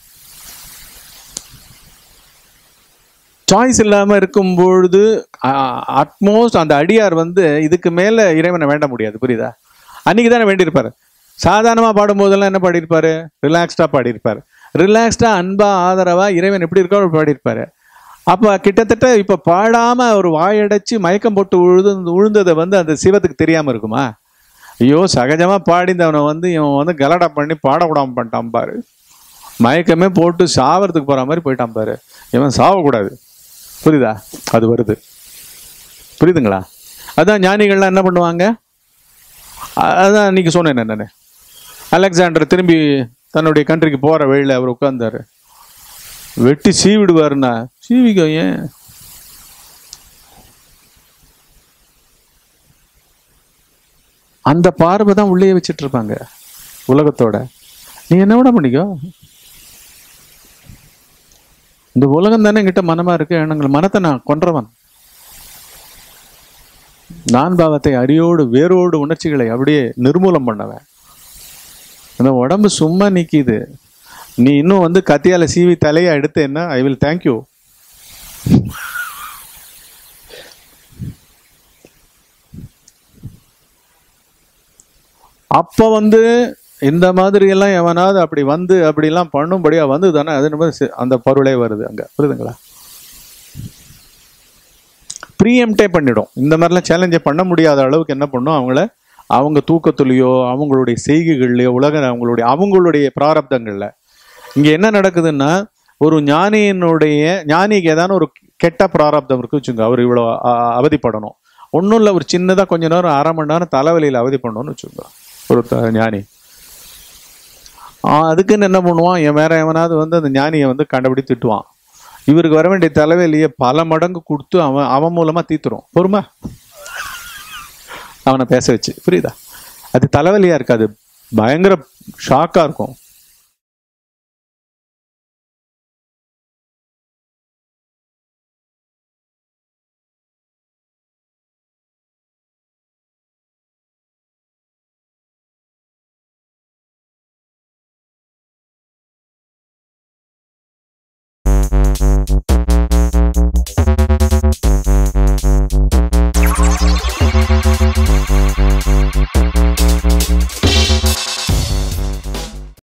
சாய்ஸ் இல்லாம இருக்கும் பொழுது அட்மோஸ்ட் அந்த அடியார் வந்து இதுக்கு மேல இறைவனை வேண்ட முடியாது புரியுதா அன்னைக்கு தானே வேண்டியிருப்பாரு சாதாரணமா பாடும்போதெல்லாம் என்ன பாடியிருப்பாரு ரிலாக்ஸ்டா பாடியிருப்பாரு ரிலாக்ஸ்டா அன்பா ஆதரவா இறைவன் எப்படி இருக்கோ அப்படி பாடியிருப்பாரு அப்ப கிட்டத்தட்ட இப்ப பாடாம ஒரு வாயடைச்சு மயக்கம் போட்டு உழுது உழுந்ததை வந்து அந்த சிவத்துக்கு தெரியாம இருக்குமா ஐயோ சகஜமா பாடிந்தவனை வந்து இவன் வந்து கலடா பண்ணி பாட விடாம பண்ணிட்டான் பாரு மயக்கமே போட்டு சாவறதுக்கு போற மாதிரி போயிட்டான் பாரு இவன் சாவக்கூடாது புரியுதா அது வருது புரியுதுங்களா அதான் ஞானிகள்லாம் என்ன பண்ணுவாங்க அ- அதான் இன்னைக்கு சொன்னேன் நான் அலெக்சாண்டர் திரும்பி தன்னுடைய கண்ட்ரிக்கு போற வழியில அவர் உட்கார்ந்தாரு வெட்டி சீவிடுவாருன்னா சீவிக்க ஏன் அந்த பார்வை தான் உள்ளே வச்சிட்டு இருப்பாங்க உலகத்தோட நீ என்ன விட பண்ணிக்கோ இந்த உலகம் தானே என்கிட்ட மனமா இருக்கு எண்ணங்கள் மனத்தை நான் கொன்றவன் நான் பாவத்தை அரியோடு வேரோடு உணர்ச்சிகளை அப்படியே நிர்மூலம் பண்ணவன் அந்த உடம்பு சும்மா நிக்கிது நீ இன்னும் வந்து கத்தியால சீவி தலையை எடுத்தேன்னா ஐ வில் தேங்க்யூ அப்ப வந்து இந்த மாதிரி எல்லாம் எவனாவது அப்படி வந்து அப்படிலாம் பண்ணும்படியா வந்து தானே அது நம்ம சி- அந்த பொருளே வருது அங்க புரியுதுங்களா ப்ரீஎம்டே பண்ணிடும் இந்த மாதிரிலாம் சேலஞ்சை பண்ண முடியாத அளவுக்கு என்ன பண்ணும் அவங்கள அவங்க தூக்கத்துலேயோ அவங்களுடைய செய்கைகள்லையோ உலக அவங்களுடைய அவங்களுடைய பிராரப்தங்கள்ல இங்க என்ன நடக்குதுன்னா ஒரு ஞானியினுடைய ஞானிக்கு ஏதான ஒரு கெட்ட பிராரப்தம் இருக்கு வச்சுங்க அவர் இவ்வளோ அ- அவதிப்படணும் ஒன்றும் இல்லை ஒரு சின்னதாக கொஞ்ச நேரம் அரை மணி நேரம் தலைவலியில் அவதிப்படணும்னு வச்சுங்க ஒரு த- ஞானி ஆ, அதுக்குன்னு என்ன பண்ணுவான் என் வேற எவனாவது வந்து அந்த ஞானியை வந்து கண்டபடி திட்டுவான் இவருக்கு வர வேண்டிய தலைவலியை பல மடங்கு கொடுத்து அவன் அவன் மூலமா தீத்துரும் பொறுமை அவனை பேச வச்சு புரியுதா அது தலைவலியா இருக்காது பயங்கர ஷாக்கா இருக்கும்